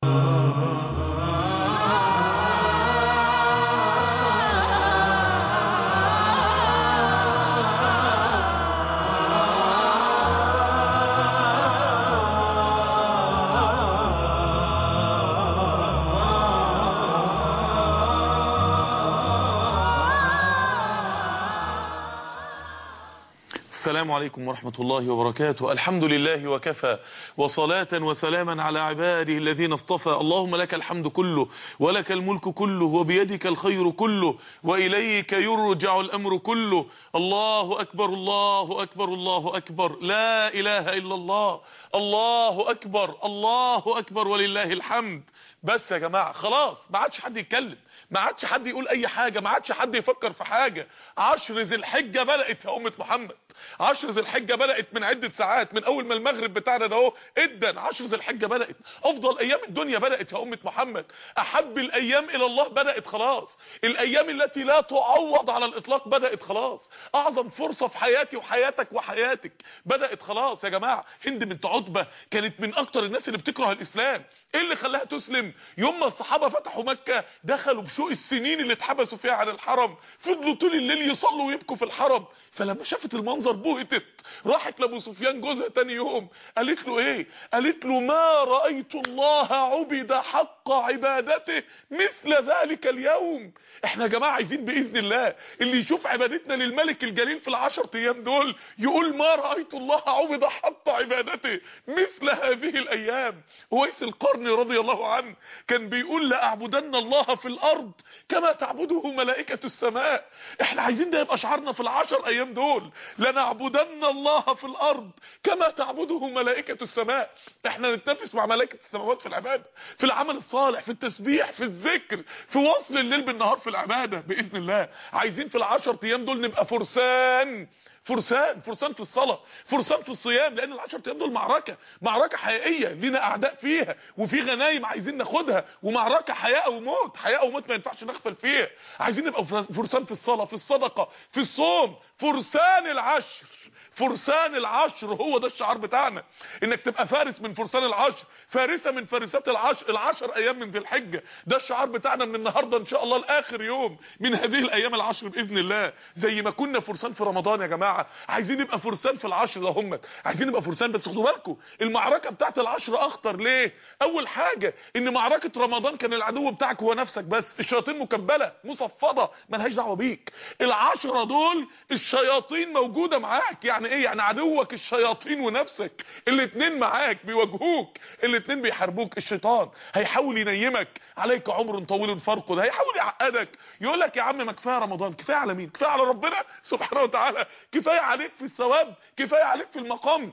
السلام عليكم ورحمة الله وبركاته الحمد لله وكفى وصلاة وسلاما على عباده الذين اصطفى اللهم لك الحمد كله ولك الملك كله وبيدك الخير كله وإليك يرجع الأمر كله الله أكبر الله أكبر الله أكبر لا إله إلا الله الله أكبر الله أكبر ولله الحمد بس يا جماعة خلاص ما عادش حد يتكلم ما عادش حد يقول اي حاجة ما عادش حد يفكر في حاجة عشر ذي الحجة بدأت يا أمة محمد عشر ذي الحجة بدأت من عدة ساعات من أول ما المغرب بتاعنا ده اهو ادن عشر ذي الحجة بدأت أفضل أيام الدنيا بدأت يا أمة محمد أحب الأيام إلى الله بدأت خلاص الأيام التي لا تعوض على الإطلاق بدأت خلاص أعظم فرصة في حياتي وحياتك وحياتك بدأت خلاص يا جماعة هند بنت عتبة كانت من أكتر الناس اللي بتكره الإسلام إيه اللي خلاها تسلم يوم ما الصحابة فتحوا مكة دخلوا بشوق السنين اللي اتحبسوا فيها عن الحرم فضلوا طول الليل يصلوا ويبكوا في الحرم فلما شافت المنظر بهتت راحت لابو سفيان جوزها تاني يوم قالت له ايه قالت له ما رأيت الله عبد حق عبادته مثل ذلك اليوم احنا يا جماعة عايزين بإذن الله اللي يشوف عبادتنا للملك الجليل في العشر ايام دول يقول ما رأيت الله عبد حق عبادته مثل هذه الايام ويس القرن رضي الله عنه كان بيقول لأعبدن الله في الارض كما تعبده ملائكة السماء احنا عايزين ده يبقى شعارنا في العشر ايام دول لنعبدن الله في الارض كما تعبده ملائكة السماء احنا نتنافس مع ملائكة السماوات في العبادة في العمل الصالح في التسبيح في الذكر في وصل الليل بالنهار في العبادة بإذن الله عايزين في العشر ايام دول نبقى فرسان فرسان فرسان في الصلاة فرسان في الصيام لان العشر ايام دول معركة معركة حقيقية لينا اعداء فيها وفي غنايم عايزين ناخدها ومعركة حياة وموت حياة وموت ما ينفعش نغفل فيها عايزين نبقى فرسان في الصلاة في الصدقة في الصوم فرسان العشر فرسان العشر هو ده الشعار بتاعنا انك تبقى فارس من فرسان العشر فارسة من فارسات العشر العشر ايام من ذي الحجة ده الشعار بتاعنا من النهاردة ان شاء الله لاخر يوم من هذه الايام العشر باذن الله زي ما كنا فرسان في رمضان يا جماعة عايزين نبقى فرسان في العشر ده هم عايزين نبقى فرسان بس خدوا بالكم المعركة بتاعت العشر اخطر ليه اول حاجة ان معركة رمضان كان العدو بتاعك هو نفسك بس الشياطين مكبلة مصفدة ملهاش دعوة بيك العشرة دول الشياطين موجودة معاك يعني ايه يعني عدوك الشياطين ونفسك الاتنين معاك بيواجهوك الاتنين بيحاربوك الشيطان هيحاول ينيمك عليك عمر طويل فرقد هيحاول يعقدك يقول لك يا عم ما كفايه رمضان كفايه على مين كفايه على ربنا سبحانه وتعالى كفايه عليك في الثواب كفايه عليك في المقام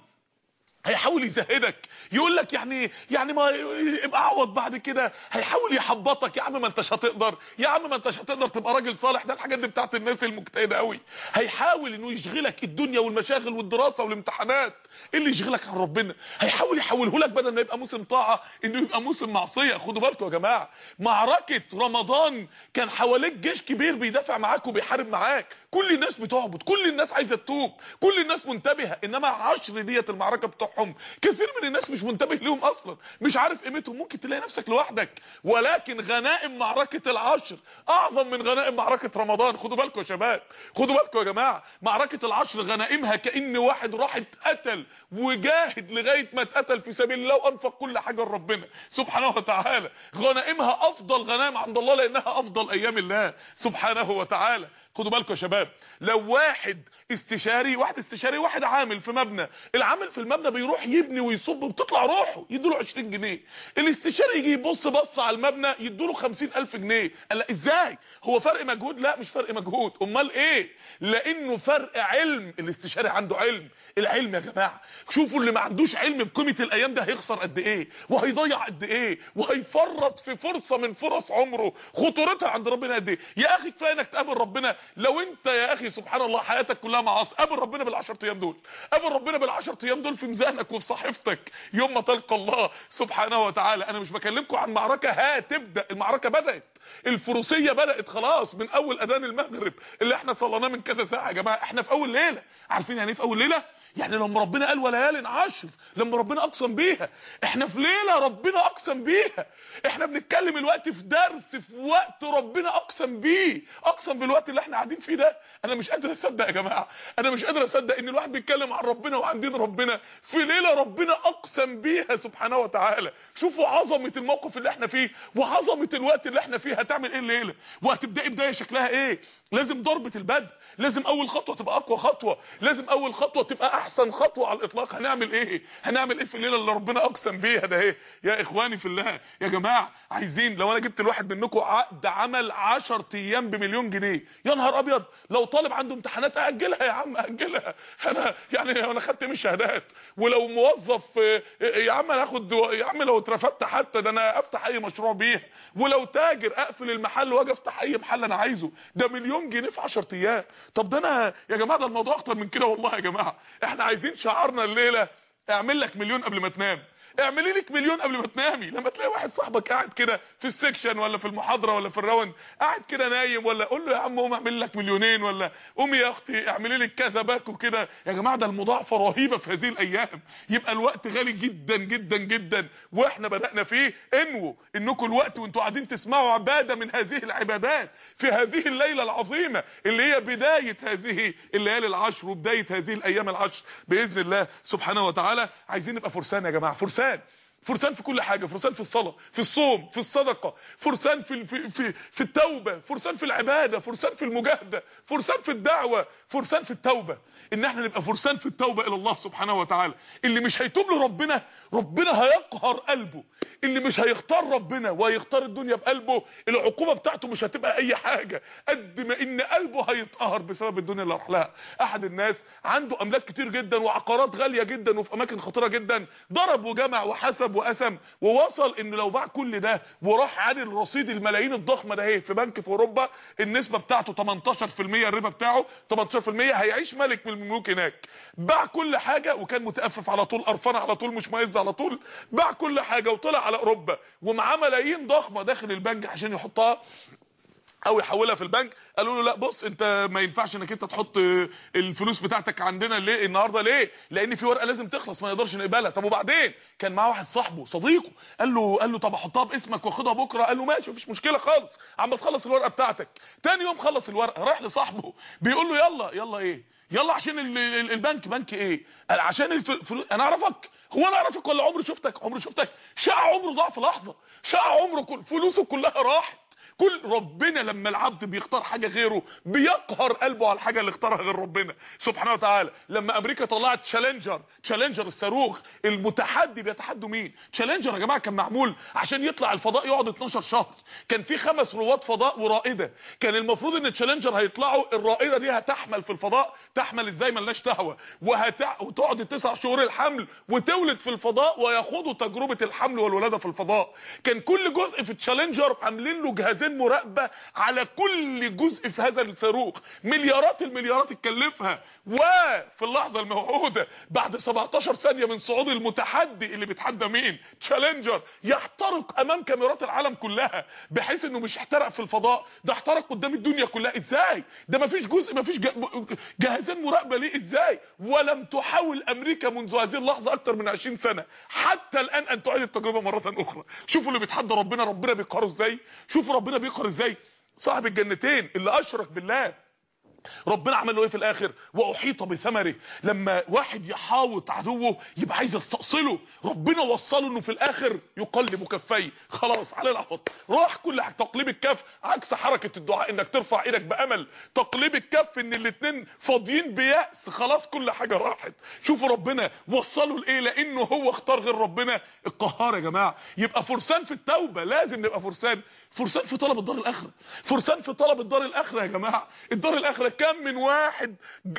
هيحاول يزهدك يقول لك يعني يعني ما يبقى عوض بعد كده هيحاول يحبطك يا عم ما انتش هتقدر يا عم ما انتش هتقدر تبقى راجل صالح ده الحاجات دي بتاعت الناس المجتهده قوي هيحاول انه يشغلك الدنيا والمشاغل والدراسه والامتحانات اللي يشغلك عن ربنا هيحاول يحوله لك بدل ما يبقى موسم طاعه انه يبقى موسم معصيه خدوا بالكم يا جماعه معركه رمضان كان حواليك جيش كبير بيدافع معاك وبيحارب معاك كل الناس بتعبد كل الناس عايزه تتوب كل الناس منتبهه انما عشر ديت المعركه بتوعهم كثير من الناس مش منتبه ليهم اصلا مش عارف قيمتهم ممكن تلاقي نفسك لوحدك ولكن غنائم معركه العشر اعظم من غنائم معركه رمضان خدوا بالكم يا شباب خدوا بالكم يا جماعه معركه العشر غنائمها كان واحد راح اتقتل وجاهد لغايه ما اتقتل في سبيل الله وانفق كل حاجه لربنا سبحانه وتعالى غنائمها افضل غنائم عند الله لانها افضل ايام الله سبحانه وتعالى خدوا بالكم يا شباب لو واحد استشاري واحد استشاري واحد عامل في مبنى العامل في المبنى بيروح يبني ويصب بتطلع روحه يدوله 20 جنيه الاستشاري يجي يبص بص على المبنى يدوله 50000 جنيه قال لا ازاي هو فرق مجهود لا مش فرق مجهود امال ايه لانه فرق علم الاستشاري عنده علم العلم يا جماعه شوفوا اللي ما عندوش علم بقيمه الايام ده هيخسر قد ايه وهيضيع قد ايه وهيفرط في فرصه من فرص عمره خطورتها عند ربنا قد ايه يا اخي كفايه انك تقابل ربنا لو انت يا اخي سبحان الله حياتك كلها معاصي قابل ربنا بالعشر ايام دول قابل ربنا بالعشر ايام دول في ميزانك وفي صحيفتك يوم ما تلقى الله سبحانه وتعالى انا مش بكلمكم عن معركه هتبدا المعركه بدات الفروسيه بدات خلاص من اول اذان المغرب اللي احنا صليناه من كذا ساعه يا جماعه احنا في اول ليله عارفين يعني ايه في اول ليله يعني لما ربنا قال وليال عشر لما ربنا اقسم بيها احنا في ليله ربنا اقسم بيها احنا بنتكلم الوقت في درس في وقت ربنا اقسم بيه اقسم بالوقت اللي احنا قاعدين فيه ده انا مش قادر اصدق يا جماعه انا مش قادر اصدق ان الواحد بيتكلم عن ربنا وعن دين ربنا في ليله ربنا اقسم بيها سبحانه وتعالى شوفوا عظمه الموقف اللي احنا فيه وعظمه الوقت اللي احنا فيه هتعمل ايه الليله وهتبداي بدايه شكلها ايه لازم ضربه البدء لازم اول خطوه تبقى اقوى خطوه لازم اول خطوه تبقى احسن خطوه على الاطلاق هنعمل ايه هنعمل ايه في الليله اللي ربنا اقسم بيها ده ايه يا اخواني في الله يا جماعه عايزين لو انا جبت الواحد منكم عقد عمل 10 ايام بمليون جنيه يا نهار ابيض لو طالب عنده امتحانات اجلها يا عم اجلها انا يعني انا خدت من الشهادات ولو موظف يا عم انا اخد يا عم لو اترفدت حتى ده انا افتح اي مشروع بيها ولو تاجر اقفل المحل واجي افتح اي محل انا عايزه ده مليون جنيه في 10 ايام طب ده انا يا جماعه ده الموضوع اكتر من كده والله يا جماعه احنا عايزين شعارنا الليله اعمل لك مليون قبل ما تنام اعملي لك مليون قبل ما تنامي لما تلاقي واحد صاحبك قاعد كده في السكشن ولا في المحاضره ولا في الراوند قاعد كده نايم ولا قول له يا عم قوم اعمل لك مليونين ولا قومي يا اختي اعملي لك كذا باك وكده يا جماعه ده المضاعفه رهيبه في هذه الايام يبقى الوقت غالي جدا جدا جدا واحنا بدانا فيه انووا انكم الوقت وانتوا قاعدين تسمعوا عباده من هذه العبادات في هذه الليله العظيمه اللي هي بدايه هذه الليالي العشر وبدايه هذه الايام العشر باذن الله سبحانه وتعالى عايزين نبقى فرسان يا جماعه فرسان فرسان في كل حاجه فرسان في الصلاه في الصوم في الصدقه فرسان في في في, في التوبه فرسان في العباده فرسان في المجاهده فرسان في الدعوه فرسان في التوبه ان احنا نبقى فرسان في التوبه الى الله سبحانه وتعالى اللي مش هيتوب لربنا ربنا هيقهر قلبه اللي مش هيختار ربنا وهيختار الدنيا بقلبه العقوبه بتاعته مش هتبقى اي حاجه قد ما ان قلبه هيتقهر بسبب الدنيا اللي راح لها احد الناس عنده املاك كتير جدا وعقارات غاليه جدا وفي اماكن خطيره جدا ضرب وجمع وحسب وقسم ووصل ان لو باع كل ده وراح عن الرصيد الملايين الضخمه ده اهي في بنك في اوروبا النسبه بتاعته 18% الربا بتاعه 18% هيعيش ملك من الملوك هناك باع كل حاجه وكان متأفف على طول قرفان على طول مش مايز على طول باع كل حاجه وطلع على اوروبا ومعاه ملايين ضخمه داخل البنك عشان يحطها او يحولها في البنك قالوا له لا بص انت ما ينفعش انك انت تحط الفلوس بتاعتك عندنا ليه النهارده ليه لان في ورقه لازم تخلص ما نقدرش نقبلها طب وبعدين كان معاه واحد صاحبه صديقه قال له قال له طب احطها باسمك واخدها بكره قال له ماشي مفيش مشكله خالص عم تخلص الورقه بتاعتك تاني يوم خلص الورقه راح لصاحبه بيقول له يلا يلا ايه يلا عشان البنك بنك ايه قال عشان الفلوس انا اعرفك هو انا اعرفك ولا عمري شفتك عمري شفتك شقى عمره ضاع في لحظه شقى عمره كل فلوسه كلها راحت كل ربنا لما العبد بيختار حاجه غيره بيقهر قلبه على الحاجه اللي اختارها غير ربنا سبحانه وتعالى لما امريكا طلعت تشالنجر تشالنجر الصاروخ المتحدي بيتحدوا مين تشالنجر يا جماعه كان معمول عشان يطلع الفضاء يقعد 12 شهر كان في خمس رواد فضاء ورائده كان المفروض ان تشالنجر هيطلعوا الرائده دي هتحمل في الفضاء تحمل ازاي ملناش دعوه وهتع... وتقعد التسع شهور الحمل وتولد في الفضاء وياخدوا تجربه الحمل والولاده في الفضاء كان كل جزء في تشالنجر عاملين له جهازين مراقبه على كل جزء في هذا الصاروخ مليارات المليارات اتكلفها وفي اللحظه الموعوده بعد 17 ثانيه من صعود المتحدي اللي بيتحدى مين تشالنجر يحترق امام كاميرات العالم كلها بحيث انه مش احترق في الفضاء ده احترق قدام الدنيا كلها ازاي ده مفيش جزء مفيش جهازين مراقبه ليه ازاي ولم تحاول امريكا منذ هذه اللحظه اكتر من 20 سنه حتى الان ان تعيد التجربه مره اخرى شوفوا اللي بيتحدى ربنا ربنا بيقهره ازاي شوفوا ربنا بيقهر ازاي صاحب الجنتين اللي اشرك بالله ربنا عمل له ايه في الاخر واحيط بثمره لما واحد يحاوط عدوه يبقى عايز يستأصله ربنا وصله انه في الاخر يقلب كفيه خلاص على العوض راح كل حاجه تقليب الكف عكس حركه الدعاء انك ترفع ايدك بامل تقليب الكف ان الاثنين فاضيين بيأس خلاص كل حاجه راحت شوفوا ربنا وصله لايه لانه هو اختار غير ربنا القهار يا جماعه يبقى فرسان في التوبه لازم نبقى فرسان فرسان في طلب الدار الاخره فرسان في طلب الدار الاخره يا جماعه الدار الاخره كم من واحد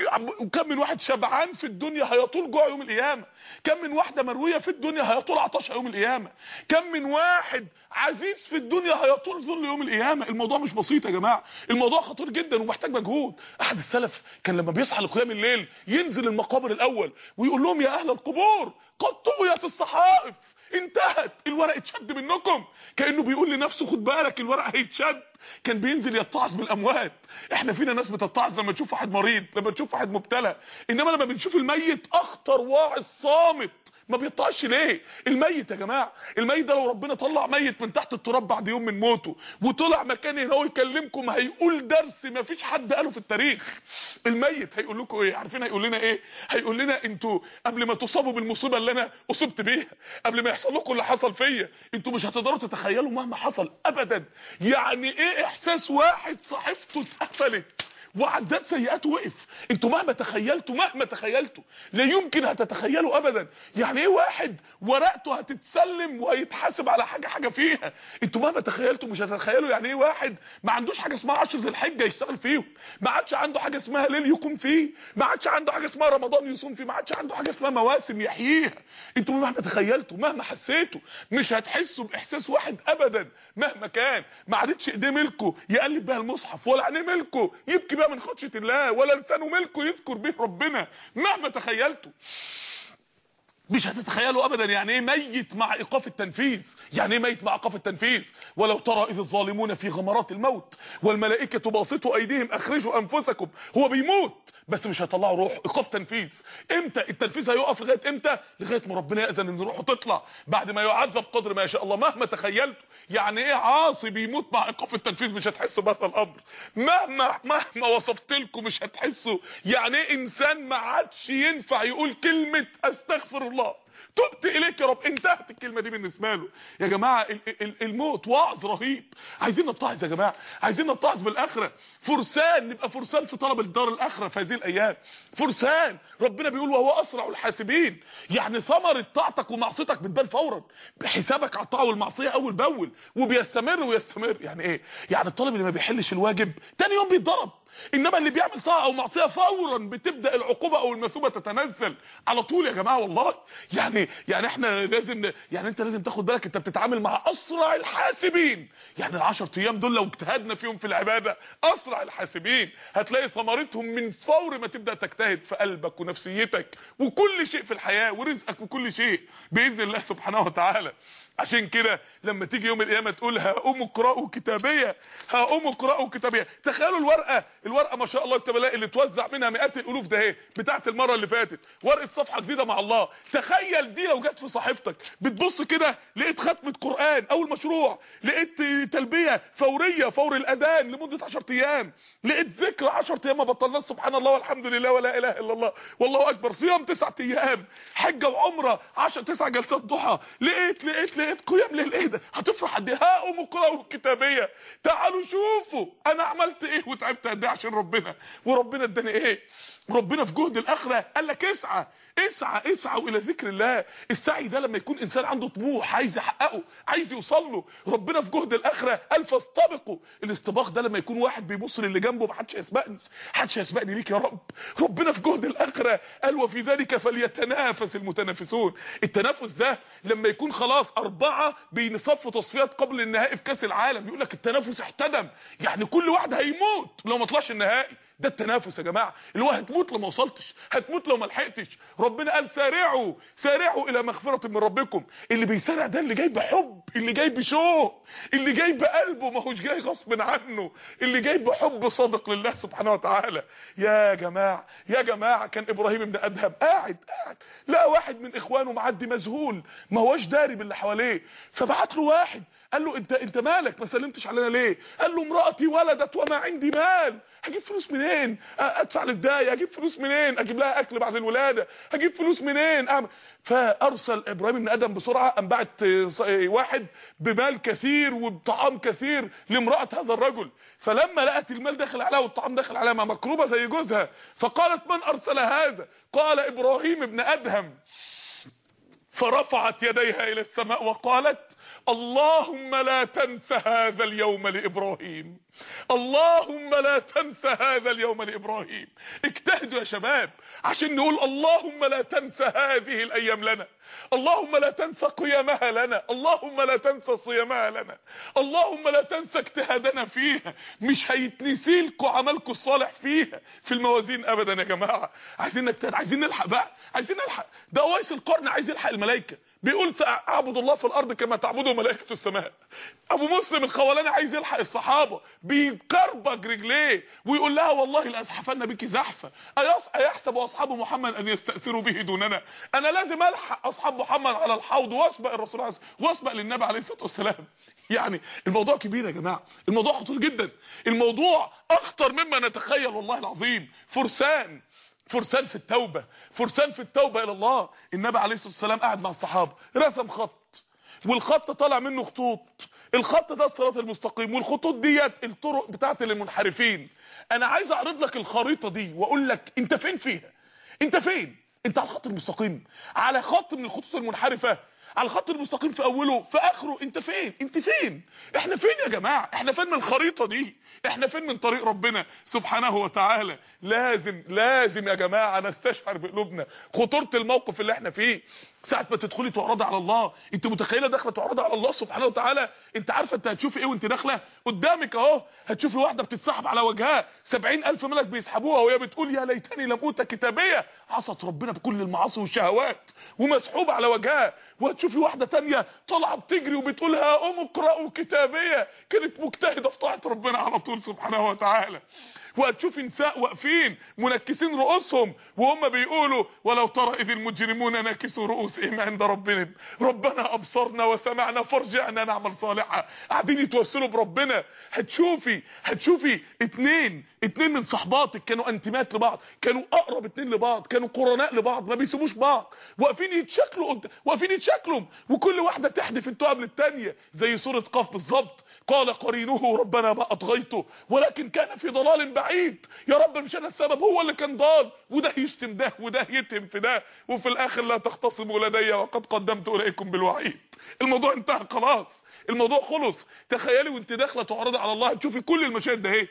كم من واحد شبعان في الدنيا هيطول جوع يوم القيامه كم من واحده مرويه في الدنيا هيطول عطشها يوم القيامه كم من واحد عزيز في الدنيا هيطول ذل يوم القيامه الموضوع مش بسيط يا جماعه الموضوع خطير جدا ومحتاج مجهود احد السلف كان لما بيصحى لقيام الليل ينزل المقابر الاول ويقول لهم يا اهل القبور قد طويت الصحائف انتهت الورق اتشد منكم كانه بيقول لنفسه خد بالك الورق هيتشد كان بينزل يتعظ بالاموات احنا فينا ناس بتتعظ لما تشوف واحد مريض لما تشوف واحد مبتلى انما لما بنشوف الميت اخطر واعظ صامت ما بيطلعش ليه الميت يا جماعه الميت ده لو ربنا طلع ميت من تحت التراب بعد يوم من موته وطلع مكان هنا هو يكلمكم هيقول درس ما فيش حد قاله في التاريخ الميت هيقول لكم ايه عارفين هيقول لنا ايه هيقول لنا انتوا قبل ما تصابوا بالمصيبه اللي انا اصبت بيها قبل ما يحصل لكم اللي حصل فيا انتوا مش هتقدروا تتخيلوا مهما حصل ابدا يعني ايه احساس واحد صحيفته اتقفلت وعداد سيئات وقف انتوا مهما تخيلتوا مهما تخيلتوا لا يمكن هتتخيلوا ابدا يعني ايه واحد ورقته هتتسلم وهيتحاسب على حاجه حاجه فيها انتوا مهما تخيلتوا مش هتتخيلوا يعني ايه واحد ما عندوش حاجه اسمها 10 ذي الحجه يشتغل فيهم ما عادش عنده حاجه اسمها ليل يقوم فيه ما عادش عنده حاجه اسمها رمضان يصوم فيه ما عادش عنده حاجه اسمها مواسم يحييها انتوا مهما تخيلتوا مهما حسيتوا مش هتحسوا باحساس واحد ابدا مهما كان ما عادتش ايديه ملكه يقلب بها المصحف ولا عينيه ملكه يبكي بقى من خشيه الله ولا لسانه ملكه يذكر به ربنا مهما تخيلتوا مش هتتخيلوا ابدا يعني ايه ميت مع ايقاف التنفيذ يعني ايه ميت مع ايقاف التنفيذ ولو ترى اذ الظالمون في غمرات الموت والملائكه باسطوا ايديهم اخرجوا انفسكم هو بيموت بس مش هيطلعوا روح ايقاف تنفيذ امتى التنفيذ هيقف لغايه امتى لغايه ما ربنا ياذن ان روحه تطلع بعد ما يعذب قدر ما يشاء الله مهما تخيلتوا يعني ايه عاصي بيموت مع ايقاف التنفيذ مش هتحسوا بهذا الامر مهما مهما وصفت لكم مش هتحسوا يعني ايه انسان ما عادش ينفع يقول كلمه استغفر الله تبت اليك يا رب انتهت الكلمه دي بالنسبه له يا جماعه الموت وعظ رهيب عايزين نتعظ يا جماعه عايزين نتعظ بالاخره فرسان نبقى فرسان في طلب الدار الاخره في هذه الايام فرسان ربنا بيقول وهو اسرع الحاسبين يعني ثمره طاعتك ومعصيتك بتبان فورا حسابك على الطاعه والمعصيه اول باول وبيستمر ويستمر يعني ايه يعني الطالب اللي ما بيحلش الواجب تاني يوم بيتضرب انما اللي بيعمل طاعه او معصيه فورا بتبدا العقوبه او المثوبه تتنزل على طول يا جماعه والله يعني يعني احنا لازم يعني انت لازم تاخد بالك انت بتتعامل مع اسرع الحاسبين يعني ال10 ايام دول لو اجتهدنا فيهم في العباده اسرع الحاسبين هتلاقي ثمرتهم من فور ما تبدا تجتهد في قلبك ونفسيتك وكل شيء في الحياه ورزقك وكل شيء باذن الله سبحانه وتعالى عشان كده لما تيجي يوم القيامه تقول هقوموا اقرأوا كتابيه هقوموا اقرأوا كتابيه تخيلوا الورقه الورقه ما شاء الله التبلاء اللي توزع منها مئات الالوف ده اهي بتاعه المره اللي فاتت ورقه صفحه جديده مع الله تخيل دي لو جت في صحيفتك بتبص كده لقيت ختمه قران اول مشروع لقيت تلبيه فوريه فور الاذان لمده 10 ايام لقيت ذكر 10 ايام ما بطلناش سبحان الله والحمد لله ولا اله الا الله والله اكبر صيام 9 ايام حجه وعمره 10 9 جلسات ضحى لقيت لقيت لقيت قيام ليل ايه ده هتفرح قد ايه هقوموا اقرأوا الكتابيه تعالوا شوفوا انا عملت ايه وتعبت قد ايه عشان ربنا وربنا اداني ايه ربنا في جهد الاخره قال لك اسعى اسعى اسعوا الى ذكر الله السعي ده لما يكون انسان عنده طموح عايز يحققه عايز يوصل له ربنا في جهد الاخره قال فاستبقوا الاستباق ده لما يكون واحد بيبص للي جنبه ما حدش هيسبقني حدش هيسبقني ليك يا رب ربنا في جهد الاخره قال وفي ذلك فليتنافس المتنافسون التنافس ده لما يكون خلاص اربعه بينصفوا تصفيات قبل النهائي في كاس العالم يقول لك التنافس احتدم يعني كل واحد هيموت لو ما طلعش النهائي ده التنافس يا جماعه اللي هو هتموت لو ما وصلتش هتموت لو ما لحقتش ربنا قال سارعوا سارعوا الى مغفره من ربكم اللي بيسارع ده اللي جاي بحب اللي جاي بشوق اللي جاي بقلبه ما هوش جاي غصب عنه اللي جاي بحب صادق لله سبحانه وتعالى يا جماعه يا جماعه كان ابراهيم بن ادهم قاعد قاعد لقى واحد من اخوانه معدي مذهول ما هوش داري باللي حواليه فبعت له واحد قال له انت انت مالك ما سلمتش علينا ليه قال له امراتي ولدت وما عندي مال هجيب فلوس منين ادفع للدايه اجيب فلوس منين اجيب لها اكل بعد الولاده هجيب فلوس منين أعمل فارسل ابراهيم بن ادم بسرعه قام بعت واحد بمال كثير وبطعام كثير لامراه هذا الرجل فلما لقت المال داخل عليها والطعام داخل عليها ما مكروبه زي جوزها فقالت من ارسل هذا قال ابراهيم بن ادهم فرفعت يديها الى السماء وقالت اللهم لا تنس هذا اليوم لابراهيم اللهم لا تنس هذا اليوم لابراهيم اجتهدوا يا شباب عشان نقول اللهم لا تنس هذه الايام لنا اللهم لا تنسى قيامها لنا اللهم لا تنسى صيامها لنا اللهم لا تنسى اجتهادنا فيها مش هيتنسي لكم عملكم الصالح فيها في الموازين ابدا يا جماعه عايزين نجتهد عايزين نلحق بقى عايزين نلحق ده ويس القرن عايز يلحق الملائكه بيقول اعبد الله في الارض كما تعبده ملائكه السماء ابو مسلم الخولاني عايز يلحق الصحابه بيكربج رجليه ويقول لها والله لازحفن بك زحفه ايحسب اصحاب محمد ان يستاثروا به دوننا انا لازم الحق اصحاب محمد على الحوض واسبق الرسول عليه واسبق للنبي عليه الصلاه والسلام يعني الموضوع كبير يا جماعه الموضوع خطير جدا الموضوع اخطر مما نتخيل والله العظيم فرسان فرسان في التوبة فرسان في التوبة الى الله النبي عليه الصلاة والسلام قاعد مع الصحابة رسم خط والخط طالع منه خطوط الخط ده الصراط المستقيم والخطوط ديت الطرق بتاعت المنحرفين انا عايز اعرض لك الخريطة دي واقول لك انت فين فيها انت فين انت على الخط المستقيم على خط من الخطوط المنحرفة على الخط المستقيم في اوله في اخره انت فين انت فين احنا فين يا جماعه احنا فين من الخريطه دي احنا فين من طريق ربنا سبحانه وتعالى لازم لازم يا جماعه نستشعر بقلوبنا خطوره الموقف اللي احنا فيه ساعه ما تدخلي تعرضي على الله انت متخيله داخله تعرضي على الله سبحانه وتعالى انت عارفه انت هتشوفي ايه وانت داخله قدامك اهو هتشوفي واحده بتتسحب على وجهها 70000 ملك بيسحبوها وهي بتقول يا ليتني لم اوت كتابيه عصت ربنا بكل المعاصي والشهوات ومسحوبه على وجهها وهتشوفي واحده تانية طالعه بتجري وبتقول ها قوم اقرأوا كتابيه كانت مجتهده في طاعه ربنا على طول سبحانه وتعالى وهتشوفي نساء واقفين منكسين رؤوسهم وهم بيقولوا ولو ترى اذ المجرمون ناكسوا رؤوسهم عند ربنا ربنا ابصرنا وسمعنا فارجعنا نعمل صالحا قاعدين يتوسلوا بربنا هتشوفي هتشوفي اتنين اتنين من صحباتك كانوا انتمات لبعض كانوا اقرب اتنين لبعض كانوا قرناء لبعض ما بيسيبوش بعض واقفين يتشكلوا قد... واقفين يتشكلوا وكل واحده تحدف التهم للثانيه زي سوره قاف بالظبط قال قرينه ربنا ما اطغيته ولكن كان في ضلال بعيد يا رب مش انا السبب هو اللي كان ضال وده يشتم ده وده يتهم في ده وفي الاخر لا تختصموا لدي وقد قدمت اليكم بالوعيد الموضوع انتهى خلاص الموضوع خلص تخيلي وانت داخله تعرضي على الله هتشوفي كل المشاهد ده اهي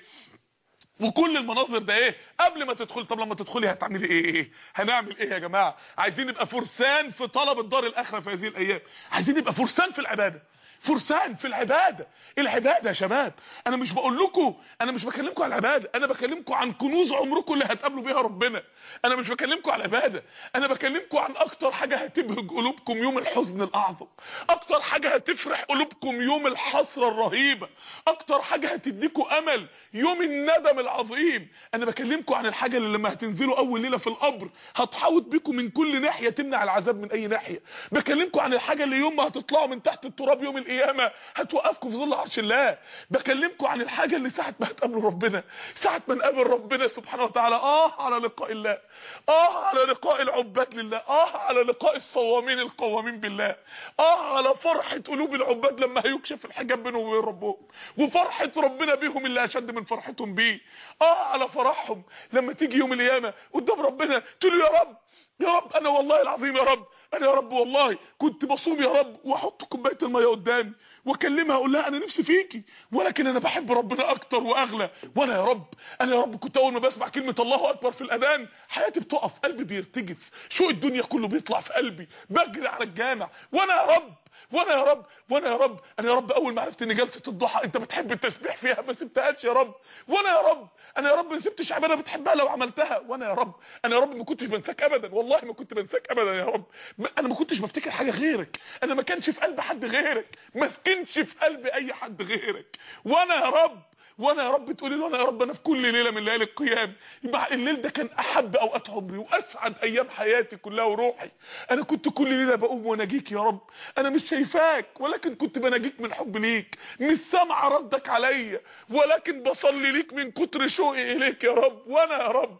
وكل المناظر ده ايه قبل ما تدخلي طب لما تدخلي هتعملي ايه ايه هنعمل ايه يا جماعه عايزين نبقى فرسان في طلب الدار الاخره في هذه الايام عايزين نبقى فرسان في العباده فرسان في العبادة العبادة يا شباب انا مش بقول لكم انا مش بكلمكم على العبادة انا بكلمكم عن كنوز عمركم اللي هتقابلوا بيها ربنا انا مش بكلمكم على العبادة انا بكلمكم عن اكتر حاجة هتبهج قلوبكم يوم الحزن الاعظم اكتر حاجة هتفرح قلوبكم يوم الحسرة الرهيبة اكتر حاجة هتديكم امل يوم الندم العظيم انا بكلمكم عن الحاجة اللي لما هتنزلوا اول ليلة في القبر هتحوط بكم من كل ناحية تمنع العذاب من اي ناحية بكلمكم عن الحاجة اللي يوم ما هتطلعوا من تحت التراب يوم القيامة هتوقفكم في ظل عرش الله بكلمكم عن الحاجة اللي ساعة ما هتقابلوا ربنا ساعة ما نقابل ربنا سبحانه وتعالى اه على لقاء الله اه على لقاء العباد لله اه على لقاء الصوامين القوامين بالله اه على فرحة قلوب العباد لما هيكشف الحجاب بينهم وبين ربهم وفرحة ربنا بيهم اللي اشد من فرحتهم بيه اه على فرحهم لما تيجي يوم القيامة قدام ربنا تقول له يا رب يا رب انا والله العظيم يا رب انا يا رب والله كنت بصوم يا رب واحط كوبايه الميه قدامي واكلمها اقول لها انا نفسي فيكي ولكن انا بحب ربنا اكتر واغلى وانا يا رب انا يا رب كنت اول ما بسمع كلمه الله اكبر في الاذان حياتي بتقف قلبي بيرتجف شوق الدنيا كله بيطلع في قلبي بجري على الجامع وانا يا رب وانا يا رب وانا يا رب انا يا رب اول ما عرفت ان جلسه الضحى انت بتحب التسبيح فيها ما سبتهاش يا رب وانا يا رب انا يا رب ما سبتش عباده بتحبها لو عملتها وانا يا رب انا يا رب ما كنتش بنساك ابدا والله ما كنت بنساك ابدا يا رب انا ما كنتش بفتكر حاجه غيرك انا ما كانش في قلب حد غيرك ما سكنش في قلب اي حد غيرك وانا يا رب وانا يا رب تقولي له انا يا رب انا في كل ليله من ليالي القيام يبقى الليل ده كان احب اوقات عمري واسعد ايام حياتي كلها وروحي انا كنت كل ليله بقوم واناجيك يا رب انا مش شايفاك ولكن كنت بناجيك من حب ليك مش سامعه ردك عليا ولكن بصلي ليك من كتر شوقي اليك يا رب وانا يا رب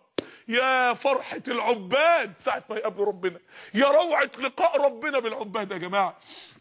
يا فرحة العباد ساعة ما يقابلوا ربنا يا روعة لقاء ربنا بالعباد يا جماعة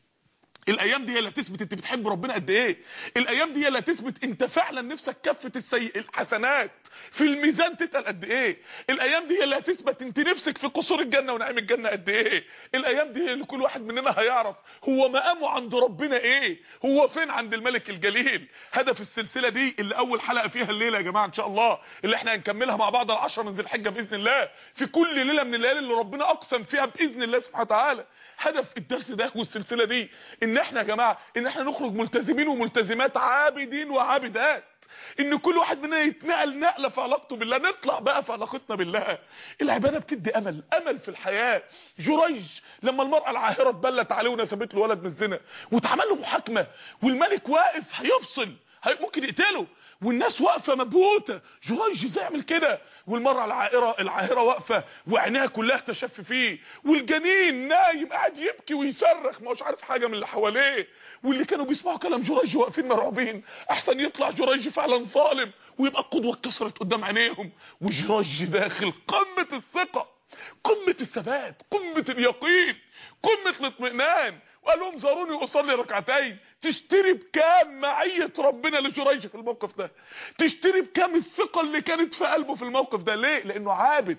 الايام دي هي اللي هتثبت انت بتحب ربنا قد ايه الايام دي هي اللي هتثبت انت فعلا نفسك كفه السيء الحسنات في الميزان تتقل قد ايه الايام دي هي اللي هتثبت انت نفسك في قصور الجنه ونعيم الجنه قد ايه الايام دي هي اللي كل واحد مننا هيعرف هو مقامه عند ربنا ايه هو فين عند الملك الجليل هدف السلسله دي اللي اول حلقه فيها الليله يا جماعه ان شاء الله اللي احنا هنكملها مع بعض العشرة من ذي الحجه باذن الله في كل ليله من الليالي اللي ربنا اقسم فيها باذن الله سبحانه وتعالى هدف الدرس ده والسلسله دي ان احنا يا جماعه ان احنا نخرج ملتزمين وملتزمات عابدين وعابدات ان كل واحد مننا يتنقل نقله في علاقته بالله نطلع بقى في علاقتنا بالله العباده بتدي امل امل في الحياه جريج لما المراه العاهره اتبلت عليه ونسبت له ولد من الزنا واتعمل له محاكمه والملك واقف هيفصل هي ممكن يقتله والناس واقفه مبهوته جريج ازاي يعمل كده والمراه العاهره العاهره واقفه وعينيها كلها تشف فيه والجنين نايم قاعد يبكي ويصرخ ما هوش عارف حاجه من اللي حواليه واللي كانوا بيسمعوا كلام جريج واقفين مرعوبين احسن يطلع جريج فعلا ظالم ويبقى القدوه اتكسرت قدام عينيهم وجريج داخل قمه الثقه قمه الثبات قمه اليقين قمه الاطمئنان وقال لهم زاروني اصلي ركعتين تشتري بكام معيه ربنا لجريج في الموقف ده تشتري بكام الثقه اللي كانت في قلبه في الموقف ده ليه لانه عابد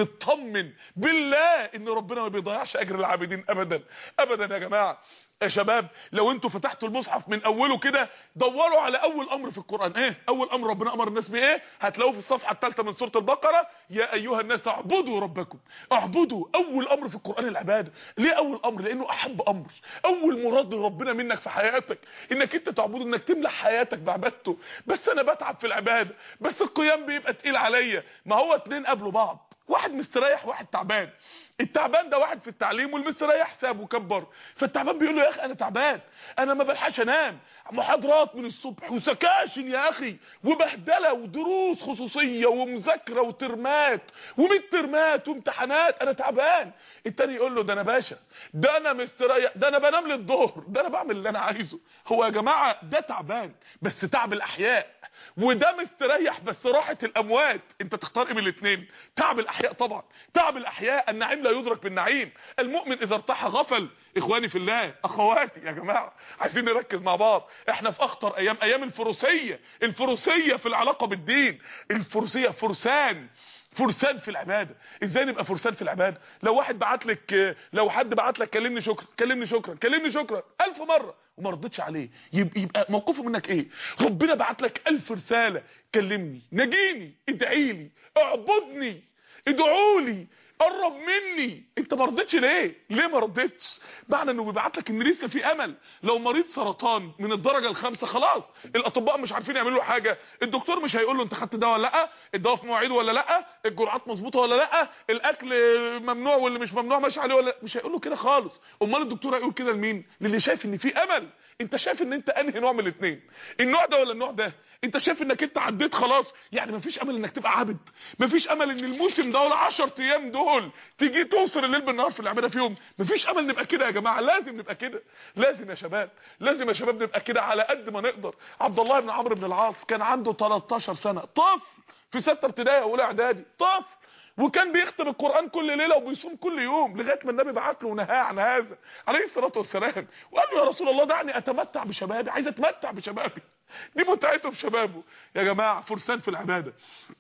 مطمن بالله ان ربنا ما بيضيعش اجر العابدين ابدا ابدا يا جماعه يا شباب لو انتوا فتحتوا المصحف من اوله كده دوروا على اول امر في القران ايه اول امر ربنا امر الناس بايه هتلاقوه في الصفحه الثالثه من سوره البقره يا ايها الناس اعبدوا ربكم اعبدوا اول امر في القران العباده ليه اول امر لانه احب امر اول مراد ربنا منك في حياتك انك انت تعبده انك تملى حياتك بعبادته بس انا بتعب في العباده بس القيام بيبقى تقيل عليا ما هو اتنين قابلوا بعض واحد مستريح واحد تعبان التعبان ده واحد في التعليم والمستريح ساب وكبر فالتعبان بيقول له يا اخي انا تعبان انا ما بلحقش انام محاضرات من الصبح وسكاشن يا اخي وبهدله ودروس خصوصيه ومذاكره وترمات وميد ترمات وامتحانات انا تعبان التاني يقول له ده انا باشا ده انا مستريح ده انا بنام للظهر ده انا بعمل اللي انا عايزه هو يا جماعه ده تعبان بس تعب الاحياء وده مستريح بس راحه الاموات انت تختار ايه من الاثنين تعب الاحياء طبعا تعب الاحياء النعيم لا يدرك بالنعيم المؤمن اذا ارتاح غفل اخواني في الله اخواتي يا جماعه عايزين نركز مع بعض احنا في اخطر ايام ايام الفروسيه الفروسيه في العلاقه بالدين الفروسيه فرسان فرسان في العباده ازاي نبقى فرسان في العباده لو واحد بعت لك لو حد بعت لك كلمني شكرا كلمني شكرا كلمني شكرا ألف مره وما ردتش عليه يبقى, يبقى موقفه منك ايه ربنا بعت لك ألف رساله كلمني نجيني ادعي لي اعبدني ادعوا لي قرب مني انت ما رضيتش ليه ليه ما رضيتش معنى انه بيبعت لك ان لسه في امل لو مريض سرطان من الدرجه الخامسه خلاص الاطباء مش عارفين يعملوا له حاجه الدكتور مش هيقول له انت خدت دواء ولا لا الدواء في مواعيده ولا لا الجرعات مظبوطه ولا لا الاكل ممنوع واللي مش ممنوع ماشي عليه ولا مش هيقول له كده خالص امال الدكتور هيقول كده لمين للي شايف ان في امل انت شايف ان انت انهي نوع من الاثنين النوع ده ولا النوع ده انت شايف انك انت عديت خلاص يعني مفيش امل انك تبقى عابد مفيش امل ان الموسم ده ولا 10 ايام دول تيجي توصل الليل بالنهار في العباده فيهم مفيش امل نبقى كده يا جماعه لازم نبقى كده لازم يا شباب لازم يا شباب نبقى كده على قد ما نقدر عبد الله بن عمرو بن العاص كان عنده 13 سنه طفل في سته ابتدائي اولى اعدادي طفل وكان بيختم القرآن كل ليلة وبيصوم كل يوم لغاية ما النبي بعت له ونهاه عن هذا عليه الصلاة والسلام وقال له يا رسول الله دعني أتمتع بشبابي عايز أتمتع بشبابي دي متعته بشبابه يا جماعة فرسان في العبادة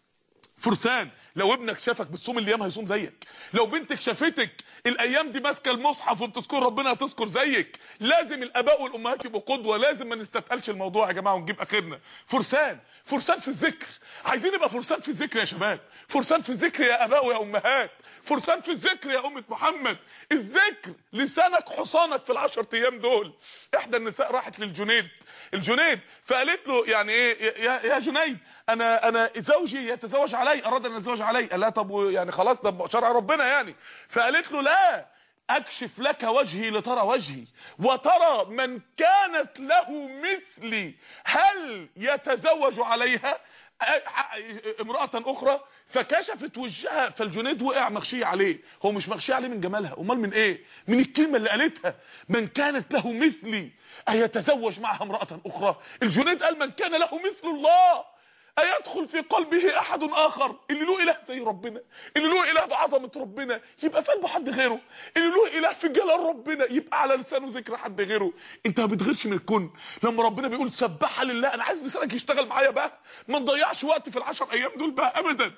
فرسان لو ابنك شافك بتصوم الايام هيصوم زيك لو بنتك شافتك الايام دي ماسكه المصحف وبتذكر ربنا هتذكر زيك لازم الاباء والامهات يبقوا قدوه لازم ما نستثقلش الموضوع يا جماعه ونجيب اخرنا فرسان فرسان في الذكر عايزين نبقى فرسان في الذكر يا شباب فرسان في الذكر يا اباء ويا امهات فرسان في الذكر يا امه محمد الذكر لسانك حصانك في العشر ايام دول احدى النساء راحت للجنيد الجنيد فقالت له يعني ايه يا, يا جنيد انا انا زوجي يتزوج علي اراد ان يتزوج علي قال لها طب يعني خلاص ده شرع ربنا يعني فقالت له لا اكشف لك وجهي لترى وجهي وترى من كانت له مثلي هل يتزوج عليها امرأة اخرى فكشفت وجهها فالجنيد وقع مغشي عليه هو مش مغشي عليه من جمالها امال من ايه من الكلمة اللي قالتها من كانت له مثلي ايتزوج معها امرأة اخرى الجنيد قال من كان له مثل الله ايدخل في قلبه احد اخر اللي له اله زي ربنا اللي له اله بعظمه ربنا يبقى في قلبه حد غيره اللي له اله في جلال ربنا يبقى على لسانه ذكر حد غيره انت ما بتغيرش من الكون لما ربنا بيقول سبح لله انا عايز لسانك يشتغل معايا بقى ما نضيعش وقت في العشر ايام دول بقى ابدا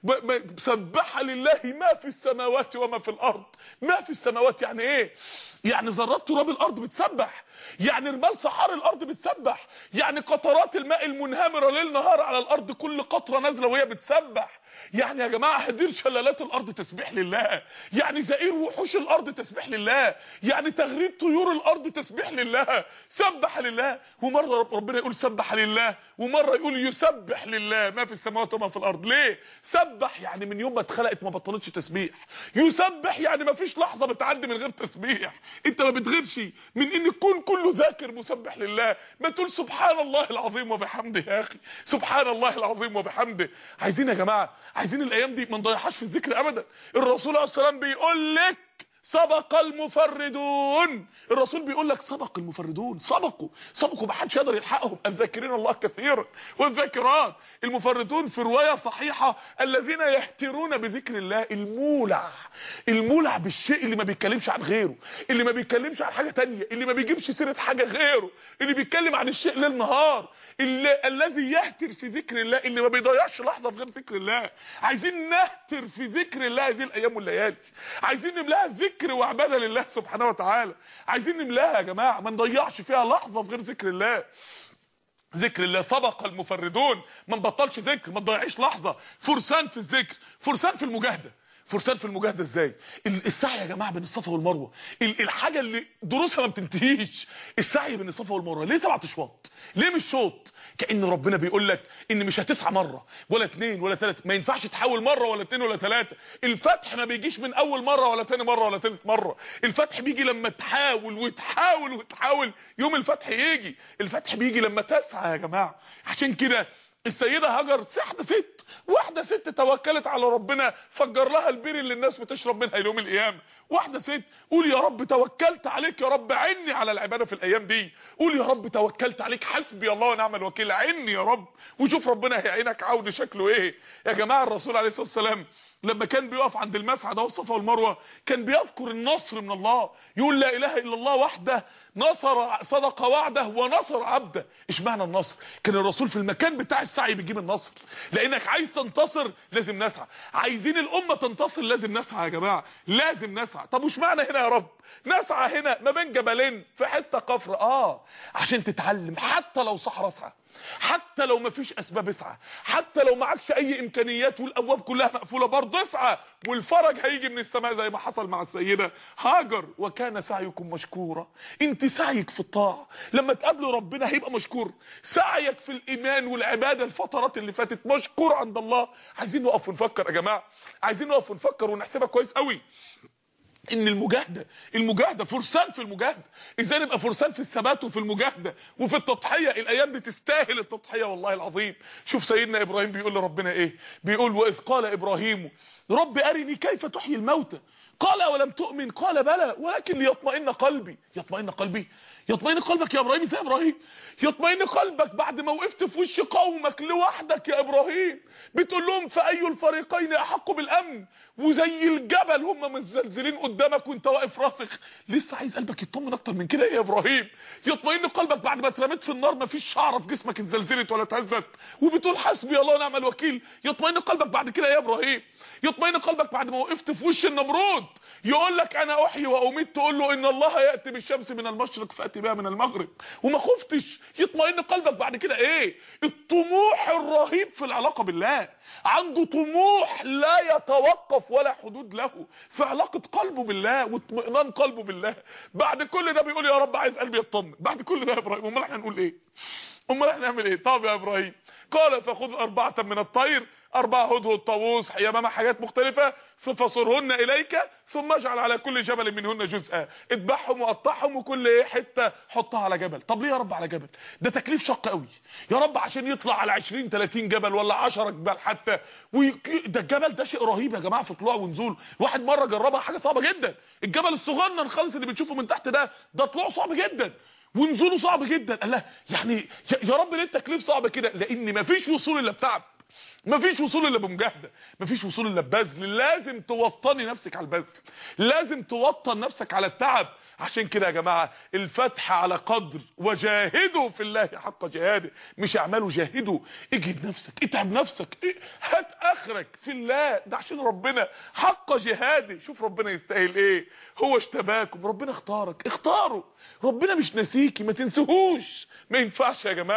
سبح لله ما في السماوات وما في الارض ما في السماوات يعني ايه يعني ذرات تراب الارض بتسبح يعني رمال صحار الارض بتسبح يعني قطرات الماء المنهمره ليل نهار على الارض كل قطره نازله وهي بتسبح يعني يا جماعه هدير شلالات الارض تسبيح لله يعني زئير وحوش الارض تسبيح لله يعني تغريد طيور الارض تسبيح لله سبح لله ومره ربنا يقول سبح لله ومره يقول يسبح لله ما في السماوات وما في الارض ليه سبح يعني من يوم ما اتخلقت ما بطلتش تسبيح يسبح يعني ما فيش لحظه بتعدي من غير تسبيح انت ما بتغيرش من ان الكون كله ذاكر مسبح لله ما تقول سبحان الله العظيم وبحمده يا اخي سبحان الله العظيم وبحمده عايزين يا جماعه عايزين الايام دي ما نضيعهاش في الذكر ابدا الرسول عليه السلام بيقول لك سبق المفردون الرسول بيقول لك سبق المفردون سبقوا سبقوا ما حدش يقدر يلحقهم الذاكرين الله كثيرا والذاكرات المفردون في روايه صحيحه الذين يهترون بذكر الله المولع المولع بالشيء اللي ما بيتكلمش عن غيره اللي ما بيتكلمش عن حاجه تانية اللي ما بيجيبش سيره حاجه غيره اللي بيتكلم عن الشيء ليل نهار اللي الذي يهتر في ذكر الله اللي ما بيضيعش لحظه في غير ذكر الله عايزين نهتر في ذكر الله هذه الايام والليالي عايزين نملاها ذكر وعباده لله سبحانه وتعالى عايزين نملاها يا جماعه ما نضيعش فيها لحظه في غير ذكر الله ذكر الله سبق المفردون ما نبطلش ذكر ما تضيعيش لحظه فرسان في الذكر فرسان في المجاهده فرسان في المجاهده ازاي السعي يا جماعه بين الصفا والمروه الحاجه اللي دروسها ما بتنتهيش السعي بين الصفا والمروه ليه سبع اشواط ليه مش شوط كان ربنا بيقول لك ان مش هتسعى مره ولا اتنين ولا تلاته ما ينفعش تحاول مره ولا اتنين ولا تلاته الفتح ما بيجيش من اول مره ولا تاني مره ولا تالت مره الفتح بيجي لما تحاول وتحاول وتحاول يوم الفتح يجي الفتح بيجي لما تسعى يا جماعه عشان كده السيدة هاجر واحدة ست واحدة ست توكلت على ربنا فجر لها البير اللي الناس بتشرب منها يوم القيامة واحدة ست قول يا رب توكلت عليك يا رب عني على العبادة في الايام دي قول يا رب توكلت عليك حسبي الله ونعم الوكيل عني يا رب وشوف ربنا هيعينك عود شكله ايه يا جماعة الرسول عليه الصلاة والسلام لما كان بيقف عند المسعى ده والصفا والمروه كان بيذكر النصر من الله يقول لا اله الا الله وحده نصر صدق وعده ونصر عبده اشمعنى النصر كان الرسول في المكان بتاع السعي بيجيب النصر لانك عايز تنتصر لازم نسعى عايزين الامه تنتصر لازم نسعى يا جماعه لازم نسعى طب واشمعنى هنا يا رب نسعى هنا ما بين جبلين في حته كفر اه عشان تتعلم حتى لو صحراء اسعى حتى لو مفيش اسباب اسعى حتى لو معكش اي امكانيات والابواب كلها مقفوله برضه اسعى والفرج هيجي من السماء زي ما حصل مع السيده هاجر وكان سعيكم مشكورا انت سعيك في الطاعه لما تقابلوا ربنا هيبقى مشكور سعيك في الايمان والعباده الفترات اللي فاتت مشكور عند الله عايزين نقف ونفكر يا جماعه عايزين نقف ونفكر ونحسبها كويس قوي ان المجاهده المجاهده فرسان في المجاهده ازاي نبقى فرسان في الثبات وفي المجاهده وفي التضحيه الايام دي تستاهل التضحيه والله العظيم شوف سيدنا ابراهيم بيقول لربنا ايه بيقول واذ قال ابراهيم رب ارني كيف تحيي الموتى قال ولم تؤمن قال بلى ولكن ليطمئن قلبي يطمئن قلبي يطمئن قلبك يا ابراهيم ازاي يا ابراهيم يطمئن قلبك بعد ما وقفت في وش قومك لوحدك يا ابراهيم بتقول لهم فاي الفريقين احق بالامن وزي الجبل هم متزلزلين قدامك وانت واقف راسخ لسه عايز قلبك يطمن اكتر من كده ايه يا ابراهيم يطمئن قلبك بعد ما اترميت في النار ما فيش شعره في جسمك اتزلزلت ولا اتهزت وبتقول حسبي الله ونعم الوكيل يطمئن قلبك بعد كده يا ابراهيم يطمئن قلبك بعد ما وقفت في وش النمرود يقول لك انا احيي واميت تقول له ان الله ياتي بالشمس من المشرق فاتي بها من المغرب وما خفتش يطمئن قلبك بعد كده ايه الطموح الرهيب في العلاقه بالله عنده طموح لا يتوقف ولا حدود له في علاقه قلبه بالله واطمئنان قلبه بالله بعد كل ده بيقول يا رب عايز قلبي يطمن بعد كل ده يا ابراهيم امال احنا نقول ايه امال احنا نعمل ايه طب يا ابراهيم قال فخذ اربعه من الطير أربعة هدهد طاووس يمامة حاجات مختلفة ففصرهن إليك ثم اجعل على كل جبل منهن جزءا اذبحهم وقطعهم وكل حتة حطها على جبل طب ليه يا رب على جبل ده تكليف شق قوي يا رب عشان يطلع على 20 30 جبل ولا 10 جبال حتى وي... ده الجبل ده شيء رهيب يا جماعه في طلوع ونزول واحد مره جربها حاجه صعبه جدا الجبل الصغنن خالص اللي بنشوفه من تحت ده ده طلوعه صعب جدا ونزوله صعب جدا قال لا يعني يا رب ليه التكليف صعب كده لان مفيش وصول الا بتعب مفيش وصول الا بمجاهده مفيش وصول الا ببذل لازم توطني نفسك على البذل لازم توطن نفسك على التعب عشان كده يا جماعه الفتح على قدر وجاهدوا في الله حق جهاده مش اعملوا جاهدوا اجهد نفسك اتعب نفسك إيه؟ هات اخرك في الله ده عشان ربنا حق جهاده شوف ربنا يستاهل ايه هو اشتباكم ربنا اختارك اختاره ربنا مش ناسيكي ما تنسوهوش ما ينفعش يا جماعه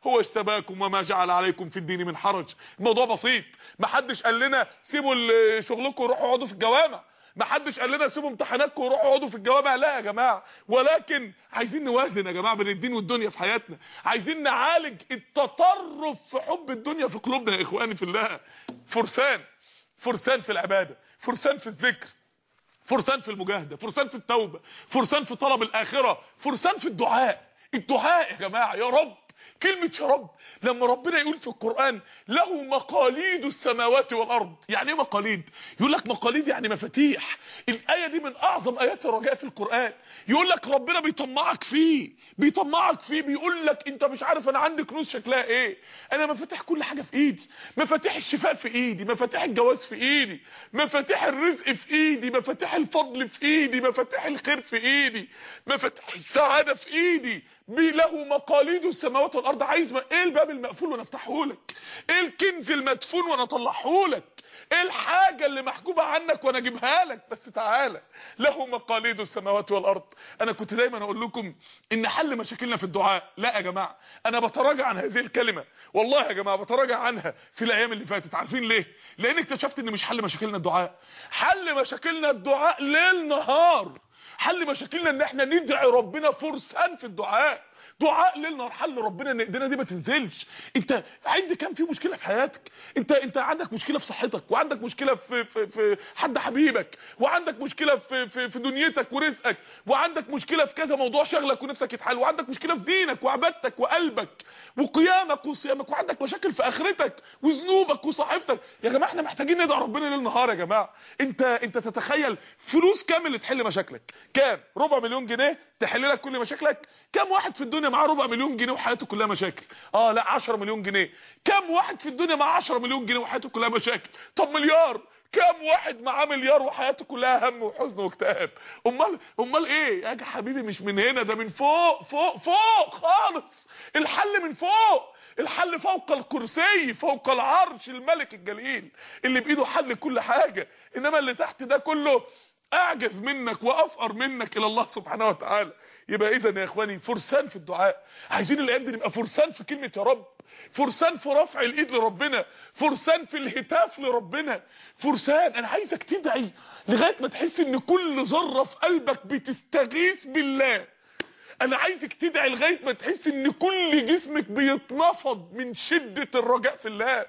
هو اجتباكم وما جعل عليكم في الدين من حرج الموضوع بسيط ما حدش قال لنا سيبوا ال- شغلكم وروحوا اقعدوا في الجوامع ما حدش قال لنا سيبوا امتحاناتكم وروحوا اقعدوا في الجوامع لا يا جماعه ولكن عايزين نوازن يا جماعه بين الدين والدنيا في حياتنا عايزين نعالج التطرف في حب الدنيا في قلوبنا يا اخواني في الله فرسان فرسان في العباده فرسان في الذكر فرسان في المجاهده فرسان في التوبه فرسان في طلب الاخره فرسان في الدعاء الدعاء يا جماعه يا رب كلمة يا رب لما ربنا يقول في القرآن له مقاليد السماوات والأرض يعني ايه مقاليد يقول لك مقاليد يعني مفاتيح الآية دي من أعظم آيات الرجاء في القرآن يقول لك ربنا بيطمعك فيه بيطمعك فيه بيقول لك انت مش عارف انا عندي كنوز شكلها ايه انا مفاتيح كل حاجة في ايدي مفاتيح الشفاء في ايدي مفاتيح الجواز في ايدي مفاتيح الرزق في ايدي مفاتيح الفضل في ايدي مفاتيح الخير في ايدي مفاتيح السعادة في ايدي بي له مقاليد السماوات والارض عايز ما ايه الباب المقفول وانا افتحه لك ايه الكنز المدفون وانا اطلعه لك ايه الحاجه اللي محجوبه عنك وانا اجيبها لك بس تعالى له مقاليد السماوات والارض انا كنت دايما اقول لكم ان حل مشاكلنا في الدعاء لا يا جماعه انا بتراجع عن هذه الكلمه والله يا جماعه بتراجع عنها في الايام اللي فاتت عارفين ليه لان اكتشفت ان مش حل مشاكلنا الدعاء حل مشاكلنا الدعاء ليل نهار حل مشاكلنا ان احنا ندعي ربنا فرسان في الدعاء دعاء ليل نهار حل ربنا ان ايدينا دي ما تنزلش انت عندك كام في مشكله في حياتك انت انت عندك مشكله في صحتك وعندك مشكله في في, في حد حبيبك وعندك مشكله في في, في دنيتك ورزقك وعندك مشكله في كذا موضوع شغلك ونفسك يتحل وعندك مشكله في دينك وعبادتك وقلبك وقيامك وصيامك وعندك مشاكل في اخرتك وذنوبك وصحيفتك يا جماعه احنا محتاجين ندعي ربنا ليل نهار يا جماعه انت انت تتخيل فلوس كام اللي تحل مشاكلك كام ربع مليون جنيه تحل لك كل مشاكلك كام واحد في الدنيا معاه ربع مليون جنيه وحياته كلها مشاكل اه لا 10 مليون جنيه كام واحد في الدنيا معاه 10 مليون جنيه وحياته كلها مشاكل طب مليار كام واحد معاه مليار وحياته كلها هم وحزن واكتئاب امال امال ايه يا حبيبي مش من هنا ده من فوق فوق فوق خالص الحل من فوق الحل فوق الكرسي فوق العرش الملك الجليل اللي بايده حل كل حاجه انما اللي تحت ده كله اعجز منك وافقر منك الى الله سبحانه وتعالى يبقى اذا يا اخواني فرسان في الدعاء عايزين الايام دي نبقى فرسان في كلمه يا رب فرسان في رفع الايد لربنا فرسان في الهتاف لربنا فرسان انا عايزك تدعي لغايه ما تحس ان كل ذره في قلبك بتستغيث بالله انا عايزك تدعي لغايه ما تحس ان كل جسمك بيتنفض من شده الرجاء في الله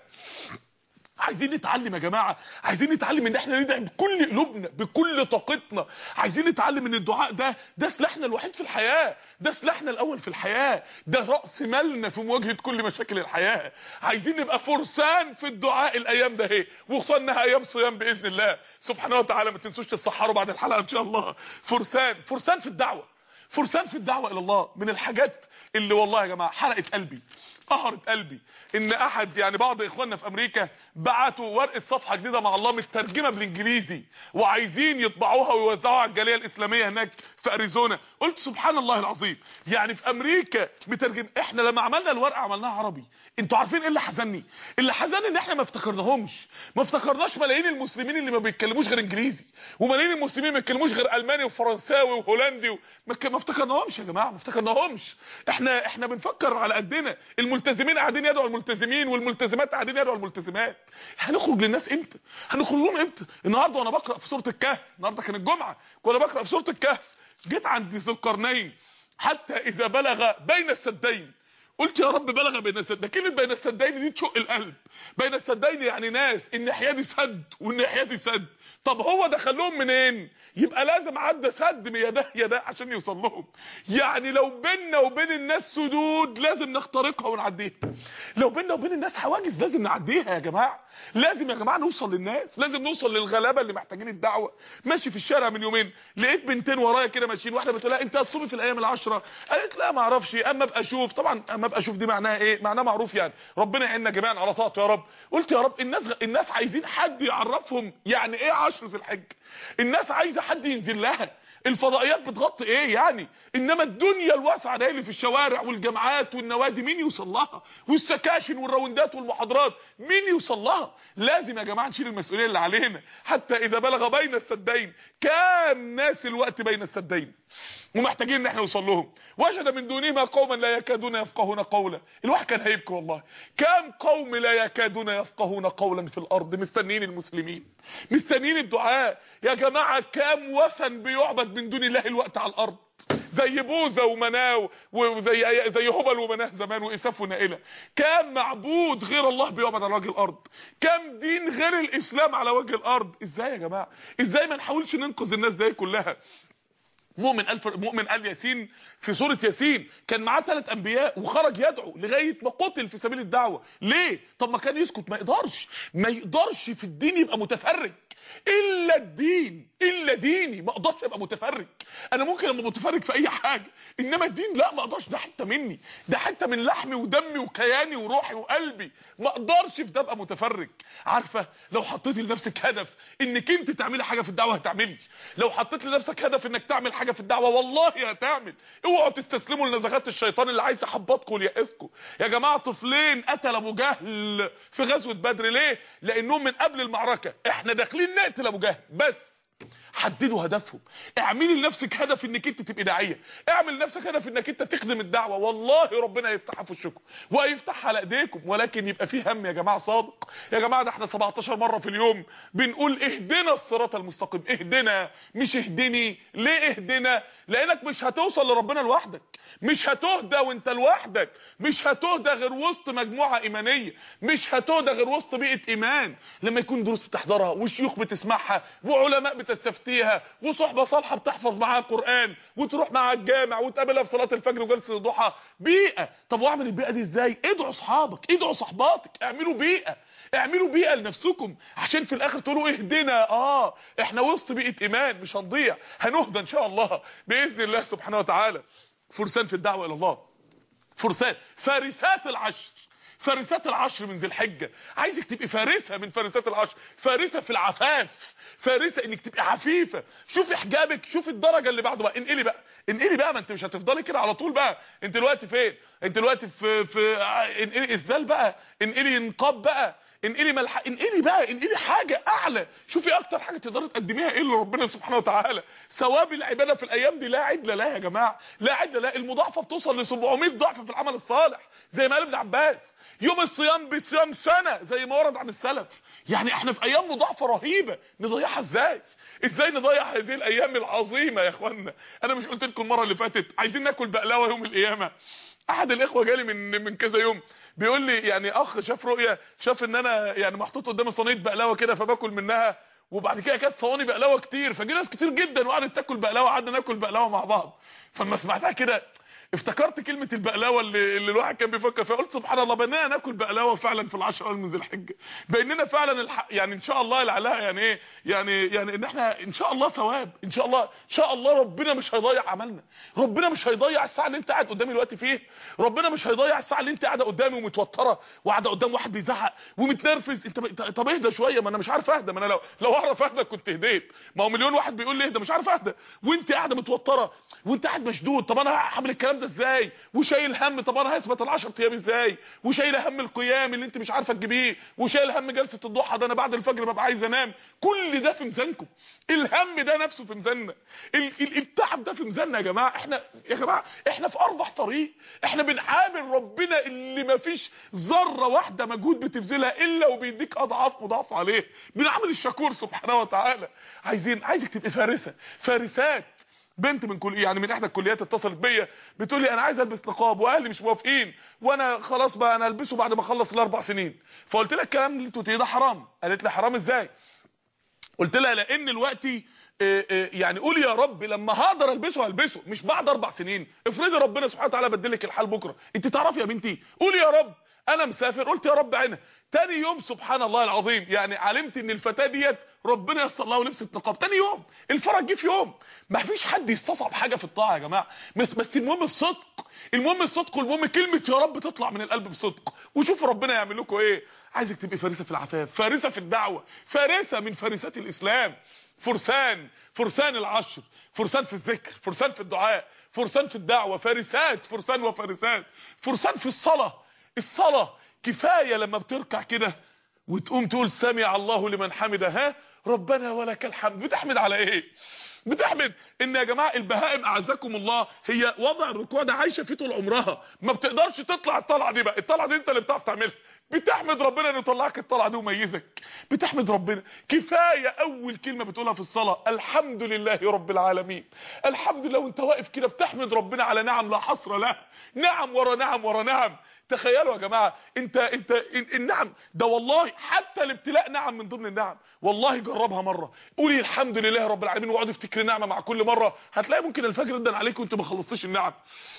عايزين نتعلم يا جماعه عايزين نتعلم ان احنا ندعي بكل قلوبنا بكل طاقتنا عايزين نتعلم ان الدعاء ده ده سلاحنا الوحيد في الحياه ده سلاحنا الاول في الحياه ده راس مالنا في مواجهه كل مشاكل الحياه عايزين نبقى فرسان في الدعاء الايام ده اهي وخصوصا انها ايام صيام باذن الله سبحانه وتعالى ما تنسوش تسحروا بعد الحلقه ان شاء الله فرسان فرسان في الدعوه فرسان في الدعوه الى الله من الحاجات اللي والله يا جماعه حرقت قلبي قهرت قلبي ان احد يعني بعض اخواننا في امريكا بعتوا ورقه صفحه جديده مع الله مترجمه بالانجليزي وعايزين يطبعوها ويوزعوها على الجاليه الاسلاميه هناك في اريزونا قلت سبحان الله العظيم يعني في امريكا مترجم احنا لما عملنا الورقه عملناها عربي انتوا عارفين ايه اللي حزني اللي حزني ان احنا ما افتكرناهمش ما افتكرناش ملايين المسلمين اللي ما بيتكلموش غير انجليزي وملايين المسلمين ما بيتكلموش غير الماني وفرنساوي وهولندي و... ما ك- ما افتكرناهمش يا جماعه ما افتكرناهمش احنا احنا بنفكر على قدنا الملتزمين قاعدين يدعوا الملتزمين والملتزمات قاعدين يدعوا الملتزمات هنخرج للناس امتى هنخرج لهم امتى النهارده وانا بقرا في سوره الكهف النهارده كان الجمعه وانا بقرا في سوره الكهف جيت عند ذو القرنين حتى اذا بلغ بين السدين قلت يا رب بلغ بين السدين كلمه بين السدين دي تشق القلب بين السدين يعني ناس الناحيه دي سد والناحيه دي سد طب هو دخل لهم منين يبقى لازم عدى سد من يده يده عشان يوصل لهم يعني لو بيننا وبين الناس سدود لازم نخترقها ونعديها لو بيننا وبين الناس حواجز لازم نعديها يا جماعه لازم يا جماعه نوصل للناس لازم نوصل للغلابه اللي محتاجين الدعوه ماشي في الشارع من يومين لقيت بنتين ورايا كده ماشيين واحده بتقول لها انت هتصومي في الايام العشره قالت لا ما اعرفش اما ابقى اشوف طبعا اما ابقى اشوف دي معناها ايه معناها معروف يعني ربنا يعيننا جميعا على طاعته يا رب قلت يا رب الناس الناس عايزين حد يعرفهم يعني ايه عشر في الحج الناس عايزه حد ينزل لها الفضائيات بتغطي ايه يعني انما الدنيا الواسعه ده اللي في الشوارع والجامعات والنوادي مين يوصل لها والسكاشن والراوندات والمحاضرات مين يوصل لها لازم يا جماعه نشيل المسؤوليه اللي علينا حتى اذا بلغ بين السدين كام ناس الوقت بين السدين ومحتاجين ان احنا نوصل لهم وجد من دونهما قوما لا يكادون يفقهون قولا الواحد كان هيبكي والله كام قوم لا يكادون يفقهون قولا في الارض مستنيين المسلمين مستنيين الدعاء يا جماعه كام وثن بيعبد من دون الله الوقت على الارض زي بوذا ومناو وزي زي هبل ومناه زمان واساف ونائله كام معبود غير الله بيعبد على وجه الارض كام دين غير الاسلام على وجه الارض ازاي يا جماعه ازاي ما نحاولش ننقذ الناس دي كلها مؤمن الف مؤمن ال ياسين في سوره ياسين كان معاه ثلاث انبياء وخرج يدعو لغايه ما قتل في سبيل الدعوه ليه طب ما كان يسكت ما يقدرش ما يقدرش في الدين يبقى متفرج الا الدين الا ديني ما اقدرش ابقى متفرج انا ممكن ابقى متفرج في اي حاجه انما الدين لا ما اقدرش ده حته مني ده حته من لحمي ودمي وكياني وروحي وقلبي ما اقدرش في ده ابقى متفرج عارفه لو حطيتي لنفسك هدف انك انت تعملي حاجه في الدعوه هتعملي لو حطيت لنفسك هدف انك تعمل حاجه في الدعوه والله هتعمل اوعوا تستسلموا لنزغات الشيطان اللي عايز يحبطكم وييأسكم يا جماعه طفلين قتل ابو جهل في غزوه بدر ليه لانهم من قبل المعركه احنا داخلين نقتل ابو جهل بس حددوا هدفهم اعملي لنفسك هدف انك انت تبقي داعيه اعمل لنفسك هدف انك انت تخدم الدعوه والله ربنا هيفتحها في وشكم وهيفتحها على ايديكم ولكن يبقى في هم يا جماعه صادق يا جماعه ده احنا 17 مره في اليوم بنقول اهدنا الصراط المستقيم اهدنا مش اهدني ليه اهدنا لانك مش هتوصل لربنا لوحدك مش هتهدى وانت لوحدك مش هتهدى غير وسط مجموعه ايمانيه مش هتهدى غير وسط بيئه ايمان لما يكون دروس بتحضرها وشيوخ بتسمعها وعلماء بتستفتيها وصحبه صالحه بتحفظ معاها قران وتروح معاها الجامع وتقابلها في صلاه الفجر وجلسه الضحى بيئه طب واعمل البيئه دي ازاي ادعوا اصحابك ادعوا صحباتك اعملوا بيئه اعملوا بيئه لنفسكم عشان في الاخر تقولوا اهدنا اه احنا وسط بيئه ايمان مش هنضيع هنهدى ان شاء الله باذن الله سبحانه وتعالى فرسان في الدعوه الى الله فرسان فارسات العشر فارسات العشر من ذي الحجه عايزك تبقي فارسه من فارسات العشر فارسه في العفاف فارسه انك تبقي عفيفه شوفي حجابك شوفي الدرجه اللي بعده بقى انقلي بقى انقلي بقى ما انت مش هتفضلي كده على طول بقى انت دلوقتي فين انت دلوقتي في في انقلي اسدال بقى انقلي نقاب بقى انقلي ملح انقلي بقى انقلي حاجه اعلى شوفي اكتر حاجه تقدري تقدميها ايه لربنا سبحانه وتعالى ثواب العباده في الايام دي لا عدل لها يا جماعه لا عدل لها المضاعفه بتوصل ل 700 ضعف في العمل الصالح زي ما قال ابن عباس يوم الصيام بصيام سنه زي ما ورد عن السلف يعني احنا في ايام مضاعفه رهيبه نضيعها ازاي ازاي نضيع هذه الايام العظيمه يا اخوانا انا مش قلت لكم المره اللي فاتت عايزين ناكل بقلاوه يوم القيامه احد الاخوه جالي من من كذا يوم بيقول لي يعني اخ شاف رؤيه شاف ان انا يعني محطوط قدامي صينيه بقلاوه كده فباكل منها وبعد كده كانت صواني بقلاوه كتير فجي ناس كتير جدا وقعدت تاكل بقلاوه قعدنا ناكل بقلاوه مع بعض فلما سمعتها كده افتكرت كلمه البقلاوه اللي, اللي الواحد كان بيفكر فيها قلت سبحان الله باننا ناكل بقلاوه فعلا في العشر الاول من ذي الحجه باننا فعلا الح... يعني ان شاء الله العلاء يعني ايه يعني يعني ان احنا ان شاء الله ثواب ان شاء الله ان شاء الله ربنا مش هيضيع عملنا ربنا مش هيضيع الساعه اللي انت قاعد قدامي دلوقتي فيه ربنا مش هيضيع الساعه اللي انت قاعده قدامي ومتوتره وقاعده قدام واحد بيزعق ومتنرفز انت ب... طب اهدى شويه ما انا مش عارف اهدى ما انا لو لو اعرف اهدى كنت هديت ما هو مليون واحد بيقول لي اهدى مش عارف اهدى وانت قاعده متوتره وانت قاعد مشدود طب انا هعمل الكلام ده ازاي وشايل هم طب انا هثبت ال10 ايام ازاي وشايل هم القيام اللي انت مش عارفه تجيبيه وشايل هم جلسه الضحى ده انا بعد الفجر ببقى عايز انام كل ده في ميزانكم الهم ده نفسه في ميزاننا التعب ده في ميزاننا يا جماعه احنا يا جماعه احنا في اربح طريق احنا بنعامل ربنا اللي ما فيش ذره واحده مجهود بتبذلها الا وبيديك اضعاف مضاعف عليه بنعامل الشكور سبحانه وتعالى عايزين عايزك تبقي فارسه فارسات بنت من كل يعني من احدى الكليات اتصلت بيا بتقول لي انا عايز البس نقاب واهلي مش موافقين وانا خلاص بقى انا البسه بعد ما اخلص الاربع سنين فقلت لها الكلام اللي انت ده حرام قالت لي حرام ازاي قلت لها لان دلوقتي يعني قول يا رب لما هقدر البسه هلبسه مش بعد اربع سنين افرضي ربنا سبحانه وتعالى بدلك الحال بكره انت تعرفي يا بنتي قولي يا رب انا مسافر قلت يا رب عينها تاني يوم سبحان الله العظيم يعني علمت ان الفتاه ديت ربنا يسر لها ولبست نقاب تاني يوم الفرج جه في يوم ما فيش حد يستصعب حاجه في الطاعه يا جماعه بس بس المهم الصدق المهم الصدق والمهم كلمه يا رب تطلع من القلب بصدق وشوفوا ربنا يعمل لكم ايه عايزك تبقي فارسه في العفاف فارسه في الدعوه فارسه من فارسات الاسلام فرسان فرسان العشر فرسان في الذكر فرسان في الدعاء فرسان في الدعوه فارسات فرسان وفارسات فرسان في الصلاه الصلاه كفايه لما بتركع كده وتقوم تقول سمع الله لمن حمده ها ربنا ولك الحمد بتحمد على ايه بتحمد ان يا جماعه البهائم اعزكم الله هي وضع الركوع ده عايشه فيه طول عمرها ما بتقدرش تطلع الطلعه دي بقى الطلعه دي انت اللي بتعرف تعملها بتحمد ربنا انه طلعك الطلعه دي وميزك بتحمد ربنا كفايه اول كلمه بتقولها في الصلاه الحمد لله رب العالمين الحمد لله وانت واقف كده بتحمد ربنا على نعم لا حصر لها نعم ورا نعم ورا نعم تخيلوا يا جماعه انت انت النعم ده والله حتى الابتلاء نعم من ضمن النعم والله جربها مره قولي الحمد لله رب العالمين واقعدي افتكري نعمه مع كل مره هتلاقي ممكن الفجر يدن عليك وانت ما خلصتيش النعم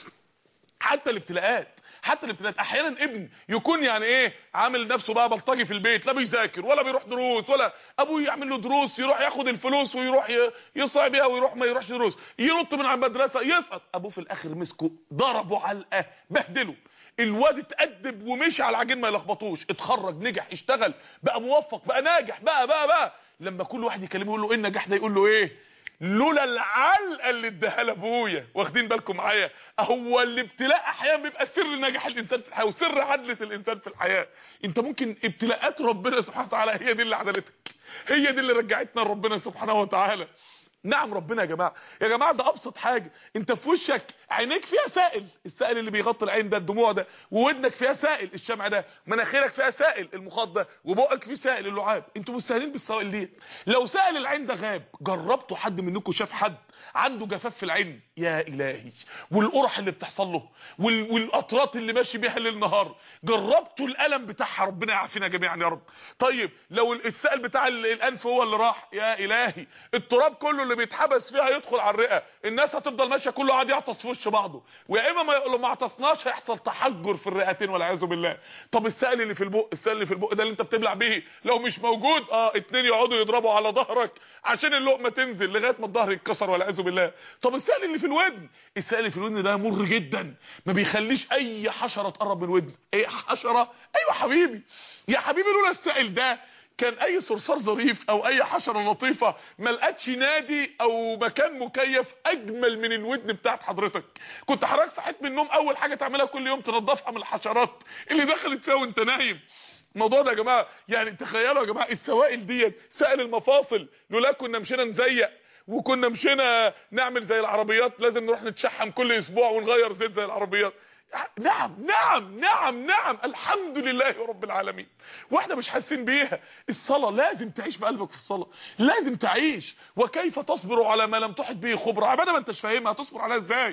حتى الابتلاءات حتى الابتلاءات احيانا ابن يكون يعني ايه عامل نفسه بقى بلطجي في البيت لا بيذاكر ولا بيروح دروس ولا ابوه يعمل له دروس يروح ياخد الفلوس ويروح يصعب بيها ويروح ما يروحش دروس ينط من على المدرسه يسقط ابوه في الاخر مسكه ضربه علقه بهدله الواد اتأدب ومشي على العجين ما يلخبطوش اتخرج نجح اشتغل بقى موفق بقى ناجح بقى بقى بقى لما كل واحد يكلمه يقول له ايه النجاح ده يقول له ايه لولا العلقه اللي اداها لابويا واخدين بالكم معايا هو الابتلاء احيانا بيبقى سر نجاح الانسان في الحياه وسر عدله الانسان في الحياه انت ممكن ابتلاءات ربنا سبحانه وتعالى هي دي اللي عدلتك هي دي اللي رجعتنا لربنا سبحانه وتعالى نعم ربنا يا جماعه يا جماعه ده ابسط حاجه انت في وشك عينيك فيها سائل السائل اللي بيغطي العين ده الدموع ده وودنك فيها سائل الشمع ده مناخيرك فيها سائل المخاط ده وبقك فيه سائل اللعاب انتوا مستاهلين بالسوائل دي لو سائل العين ده غاب جربتوا حد منكم شاف حد عنده جفاف في العين يا الهي والقرح اللي بتحصل له وال... والاطراط اللي ماشي بيها ليل نهار جربتوا الالم بتاعها ربنا يعافينا جميعا يا رب طيب لو السائل بتاع الانف هو اللي راح يا الهي التراب كله اللي بيتحبس فيها يدخل على الرئه الناس هتفضل ماشيه كله قاعد يعطس في وش بعضه ويا اما ما لو ما عطسناش هيحصل تحجر في الرئتين والعياذ بالله طب السائل اللي في البق السائل اللي في البق ده اللي انت بتبلع بيه لو مش موجود اه اتنين يقعدوا يضربوا على ظهرك عشان اللقمه تنزل لغايه ما الظهر يتكسر والعياذ بالله طب السائل اللي في الودن السائل اللي في الودن ده مر جدا ما بيخليش اي حشره تقرب من الودن ايه حشره ايوه حبيبي يا حبيبي لولا السائل ده كان اي صرصار ظريف او اي حشره لطيفه ما لقتش نادي او مكان مكيف اجمل من الودن بتاعت حضرتك كنت حضرتك صحيت من النوم اول حاجه تعملها كل يوم تنظفها من الحشرات اللي دخلت فيها وانت نايم الموضوع ده يا جماعه يعني تخيلوا يا جماعه السوائل ديت سائل المفاصل لولا كنا مشينا نزيق وكنا مشينا نعمل زي العربيات لازم نروح نتشحم كل اسبوع ونغير زيت زي العربيات نعم نعم نعم نعم الحمد لله رب العالمين واحنا مش حاسين بيها الصلاة لازم تعيش بقلبك في الصلاة لازم تعيش وكيف تصبر على ما لم تحط به خبرة عبادة ما انتش فاهمها تصبر عليها ازاي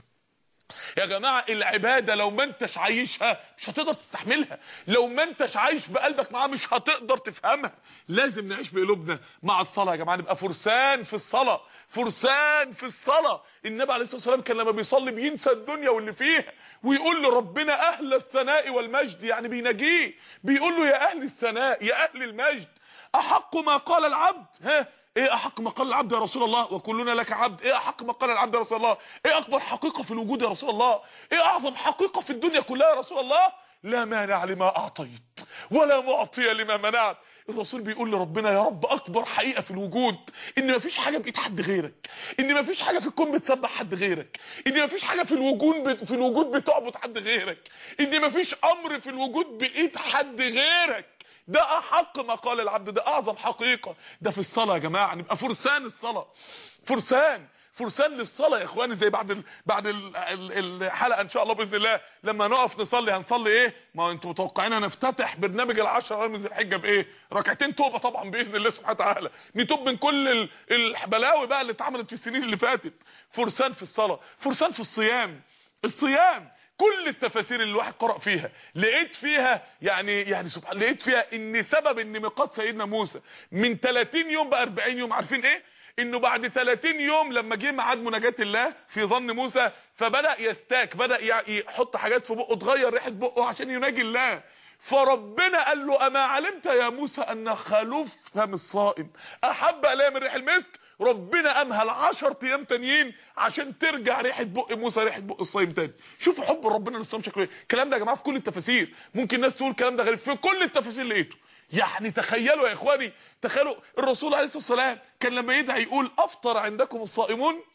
يا جماعة العبادة لو ما انتش عايشها مش هتقدر تستحملها لو ما انتش عايش بقلبك معاها مش هتقدر تفهمها لازم نعيش بقلوبنا مع الصلاة يا جماعة نبقى فرسان في الصلاة فرسان في الصلاة النبي عليه الصلاة والسلام كان لما بيصلي بينسى الدنيا واللي فيها ويقول لربنا أهل الثناء والمجد يعني بيناجيه بيقول له يا أهل الثناء يا أهل المجد أحق ما قال العبد ها ايه احق ما قال العبد يا رسول الله وكلنا لك عبد ايه احق ما قال العبد يا رسول الله ايه اكبر حقيقة في الوجود يا رسول الله ايه اعظم حقيقة في الدنيا كلها يا رسول الله لا مانع لما اعطيت ولا معطي لما منعت الرسول بيقول لربنا يا رب اكبر حقيقة في الوجود ان مفيش حاجة بايد حد غيرك ان مفيش حاجة في الكون بتسبح حد غيرك ان مفيش حاجة في الوجود بت... في الوجود بتعبد حد غيرك ان مفيش امر في الوجود بايد حد غيرك ده احق ما قال العبد ده اعظم حقيقة ده في الصلاة يا جماعة نبقى فرسان الصلاة فرسان فرسان للصلاه يا اخواني زي بعد ال... بعد ال... ال... الحلقه ان شاء الله باذن الله لما نقف نصلي هنصلي ايه ما انتوا متوقعين هنفتتح برنامج العشر من ذي الحجه بايه ركعتين توبه طبعا باذن الله سبحانه وتعالى نتوب من كل ال... البلاوي بقى اللي اتعملت في السنين اللي فاتت فرسان في الصلاه فرسان في الصيام الصيام كل التفاسير اللي الواحد قرأ فيها لقيت فيها يعني يعني سبحان لقيت فيها ان سبب ان ميقات سيدنا موسى من 30 يوم ب 40 يوم عارفين ايه انه بعد 30 يوم لما جه ميعاد مناجاه الله في ظن موسى فبدا يستاك بدا يحط حاجات في بقه تغير ريحه بقه عشان يناجي الله فربنا قال له اما علمت يا موسى ان خلوف فم الصائم احب الي من ريح المسك ربنا امهل 10 ايام تانيين عشان ترجع ريحه بق موسى ريحه بق الصايم تاني شوفوا حب ربنا للصيام شكله ايه الكلام ده يا جماعه في كل التفاسير ممكن ناس تقول الكلام ده غريب في كل التفاسير لقيته يعني تخيلوا يا اخواني تخيلوا الرسول عليه الصلاه والسلام كان لما يدعي يقول افطر عندكم الصائمون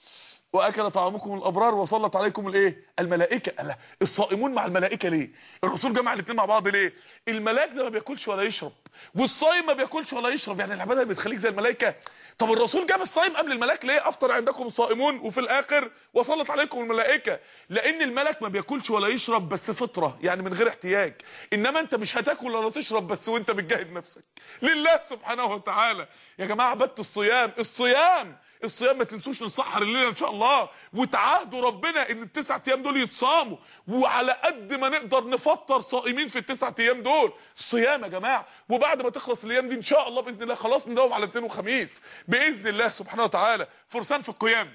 واكل طعامكم الابرار وصلت عليكم الايه الملائكه الله الصائمون مع الملائكه ليه الرسول جمع الاثنين مع بعض ليه الملاك ده ما بياكلش ولا يشرب والصايم ما بياكلش ولا يشرب يعني العباده بتخليك زي الملائكه طب الرسول جاب الصايم قبل الملاك ليه افطر عندكم الصائمون وفي الاخر وصلت عليكم الملائكه لان الملك ما بياكلش ولا يشرب بس فطره يعني من غير احتياج انما انت مش هتاكل ولا تشرب بس وانت بتجاهد نفسك لله سبحانه وتعالى يا جماعه عباده الصيام الصيام الصيام ما تنسوش نسحر الليله ان شاء الله وتعاهدوا ربنا ان التسع ايام دول يتصاموا وعلى قد ما نقدر نفطر صائمين في التسع ايام دول صيام يا جماعه وبعد ما تخلص الايام دي ان شاء الله باذن الله خلاص ندوم على اثنين وخميس باذن الله سبحانه وتعالى فرسان في القيام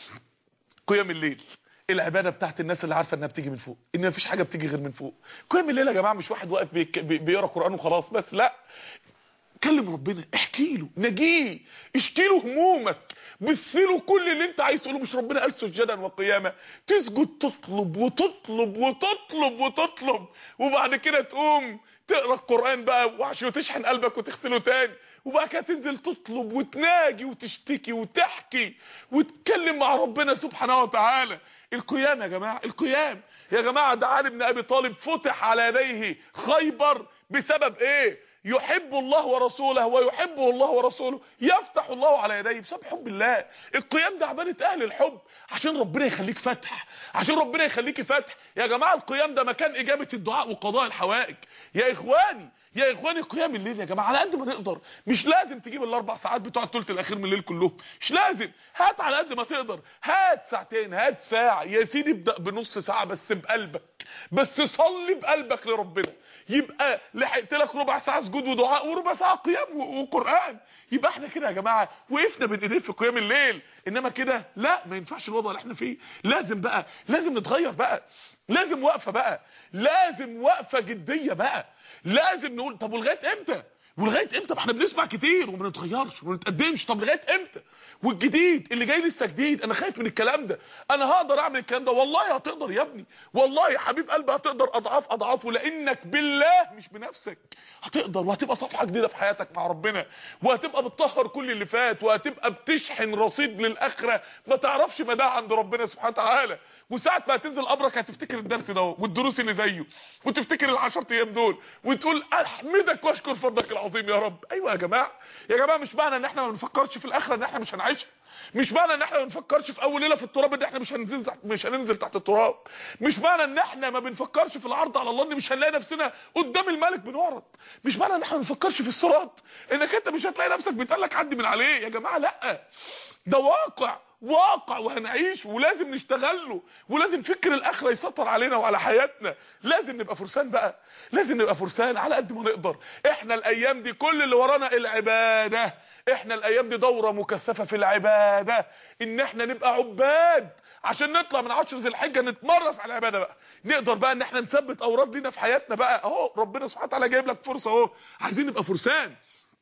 قيام الليل العباده بتاعت الناس اللي عارفه انها بتيجي من فوق ان مفيش حاجه بتيجي غير من فوق قيام الليل يا جماعه مش واحد واقف بيك- بي- بيقرا قران وخلاص بس لا كلم ربنا احكي له نجيه اشكي له همومك بث له كل اللي انت عايز تقوله مش ربنا قال سجدا وقياما تسجد تطلب وتطلب وتطلب وتطلب وبعد كده تقوم تقرا القران بقى وعشان تشحن قلبك وتغسله تاني وبعد كده تنزل تطلب وتناجي وتشتكي وتحكي وتتكلم مع ربنا سبحانه وتعالى القيام يا جماعه القيام يا جماعه ده علي بن ابي طالب فتح على يديه خيبر بسبب ايه يحب الله ورسوله ويحبه الله ورسوله يفتح الله على يديه بسبب حب الله القيام ده عباده اهل الحب عشان ربنا يخليك فتح عشان ربنا يخليك فتح يا جماعه القيام ده مكان اجابه الدعاء وقضاء الحوائج يا اخواني يا اخواني قيام الليل يا جماعه على قد ما نقدر مش لازم تجيب الاربع ساعات بتوع الثلث الاخير من الليل كلهم مش لازم هات على قد ما تقدر هات ساعتين هات ساعه يا سيدي ابدا بنص ساعه بس بقلبك بس صلي بقلبك لربنا يبقى لحقت لك ربع ساعه سجود ودعاء وربع ساعه قيام و- وقران يبقى احنا كده يا جماعه وقفنا بين ايديه في قيام الليل انما كده لا ما ينفعش الوضع اللي احنا فيه لازم بقى لازم نتغير بقى لازم وقفه بقى لازم وقفه جديه بقى لازم نقول طب ولغايه امتى ولغايه امتى ما احنا بنسمع كتير وما نتغيرش وما نتقدمش طب لغايه امتى والجديد اللي جاي لسه جديد انا خايف من الكلام ده انا هقدر اعمل الكلام ده والله هتقدر يا ابني والله يا حبيب قلبي هتقدر اضعاف اضعافه لانك بالله مش بنفسك هتقدر وهتبقى صفحه جديده في حياتك مع ربنا وهتبقى بتطهر كل اللي فات وهتبقى بتشحن رصيد للاخره ما تعرفش مداه عند ربنا سبحانه وتعالى وساعه ما هتنزل قبرك هتفتكر الدرس ده والدروس اللي زيه وتفتكر العشر ايام دول وتقول احمدك واشكر فضلك العظيم يا رب ايوه يا جماعه يا جماعه مش معنى ان احنا ما بنفكرش في الاخره ان احنا مش هنعيشها مش معنى ان احنا ما بنفكرش في اول ليله في التراب ان احنا مش هننزل تحت مش هننزل تحت التراب مش معنى ان احنا ما بنفكرش في العرض على الله ان مش هنلاقي نفسنا قدام الملك بنعرض مش معنى ان احنا ما بنفكرش في الصراط انك انت مش هتلاقي نفسك بيتقال لك عدي من عليه يا جماعه لا ده واقع واقع وهنعيش ولازم نشتغل له ولازم فكر الاخره يسيطر علينا وعلى حياتنا لازم نبقى فرسان بقى لازم نبقى فرسان على قد ما نقدر احنا الايام دي كل اللي ورانا العباده احنا الايام دي دوره مكثفه في العباده ان احنا نبقى عباد عشان نطلع من عشر ذي الحجه نتمرس على العباده بقى نقدر بقى ان احنا نثبت اوراد لينا في حياتنا بقى اهو ربنا سبحانه وتعالى جايب لك فرصه اهو عايزين نبقى فرسان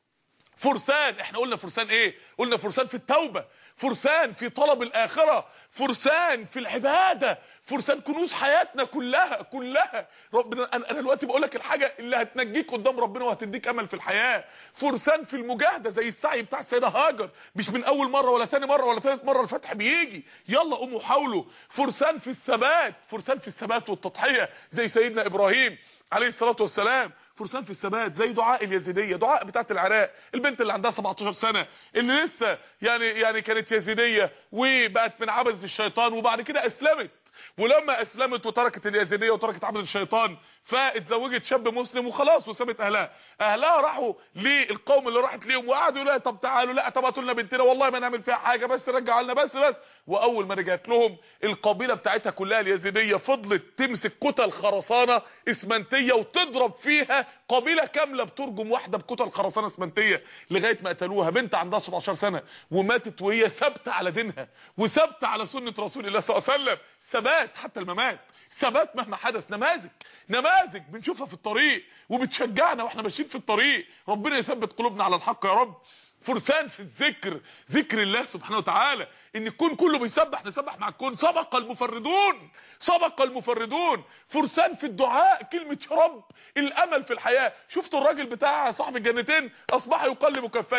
فرسان احنا قلنا فرسان ايه قلنا فرسان في التوبة فرسان في طلب الاخرة فرسان في العبادة فرسان كنوز حياتنا كلها كلها ربنا انا أنا دلوقتي بقول لك الحاجة اللي هتنجيك قدام ربنا وهتديك امل في الحياة فرسان في المجاهدة زي السعي بتاع السيدة هاجر مش من اول مرة ولا ثاني مرة ولا ثالث مرة الفتح بيجي يلا قوموا حاولوا فرسان في الثبات فرسان في الثبات والتضحية زي سيدنا ابراهيم عليه الصلاة والسلام فرسان في الثبات زي دعاء اليزيديه دعاء بتاعه العراق البنت اللي عندها 17 سنه اللي لسه يعني يعني كانت يزيديه وبقت من عبده الشيطان وبعد كده اسلمت ولما اسلمت وتركت اليزيديه وتركت عبده الشيطان فاتزوجت شاب مسلم وخلاص وسابت اهلها اهلها راحوا للقوم اللي راحت ليهم وقعدوا يقولوا لها طب تعالوا لا طب هاتوا لنا بنتنا والله ما نعمل فيها حاجه بس رجعوا لنا بس بس واول ما رجعت لهم القبيله بتاعتها كلها اليزيديه فضلت تمسك كتل خرسانه اسمنتيه وتضرب فيها قبيله كامله بترجم واحده بكتل خرسانه اسمنتيه لغايه ما قتلوها بنت عندها 17 سنه وماتت وهي ثابته على دينها وثابته على سنه رسول الله صلى الله عليه وسلم ثبات حتى الممات ثبات مهما حدث نماذج نماذج بنشوفها في الطريق وبتشجعنا واحنا ماشيين في الطريق ربنا يثبت قلوبنا على الحق يا رب فرسان في الذكر ذكر الله سبحانه وتعالى ان الكون كله بيسبح نسبح مع الكون سبق المفردون سبق المفردون فرسان في الدعاء كلمة يا رب الامل في الحياة شفتوا الراجل بتاع صاحب الجنتين اصبح يقلب كفيه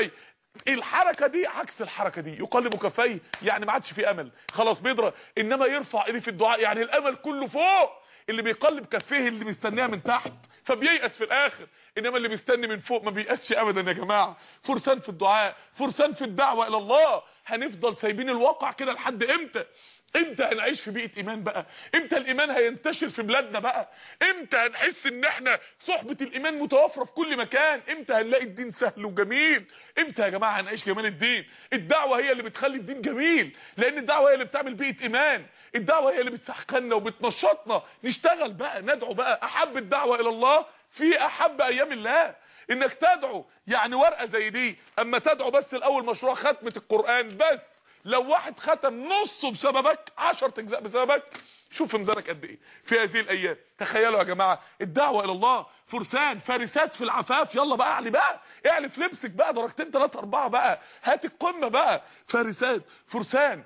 الحركه دي عكس الحركه دي يقلب كفيه يعني ما عادش في امل خلاص بيضرب انما يرفع ايديه في الدعاء يعني الامل كله فوق اللي بيقلب كفيه اللي مستنيها من تحت فبييأس في الاخر انما اللي مستني من فوق ما بيأسش ابدا يا جماعه فرسان في الدعاء فرسان في الدعوه الى الله هنفضل سايبين الواقع كده لحد امتى امتى هنعيش في بيئه ايمان بقى امتى الايمان هينتشر في بلادنا بقى امتى هنحس ان احنا صحبه الايمان متوافره في كل مكان امتى هنلاقي الدين سهل وجميل امتى يا جماعه هنعيش جمال الدين الدعوه هي اللي بتخلي الدين جميل لان الدعوه هي اللي بتعمل بيئه ايمان الدعوه هي اللي بتسخننا وبتنشطنا نشتغل بقى ندعو بقى احب الدعوه الى الله في احب ايام الله انك تدعو يعني ورقه زي دي اما تدعو بس الاول مشروع ختمه القران بس لو واحد ختم نصه بسببك 10 اجزاء بسببك شوف ميزانك قد ايه في هذه الايام تخيلوا يا جماعه الدعوه الى الله فرسان فارسات في العفاف يلا بقى اعلي بقى اعلي في لبسك بقى درجتين 3 4 بقى هات القمه بقى فارسات فرسان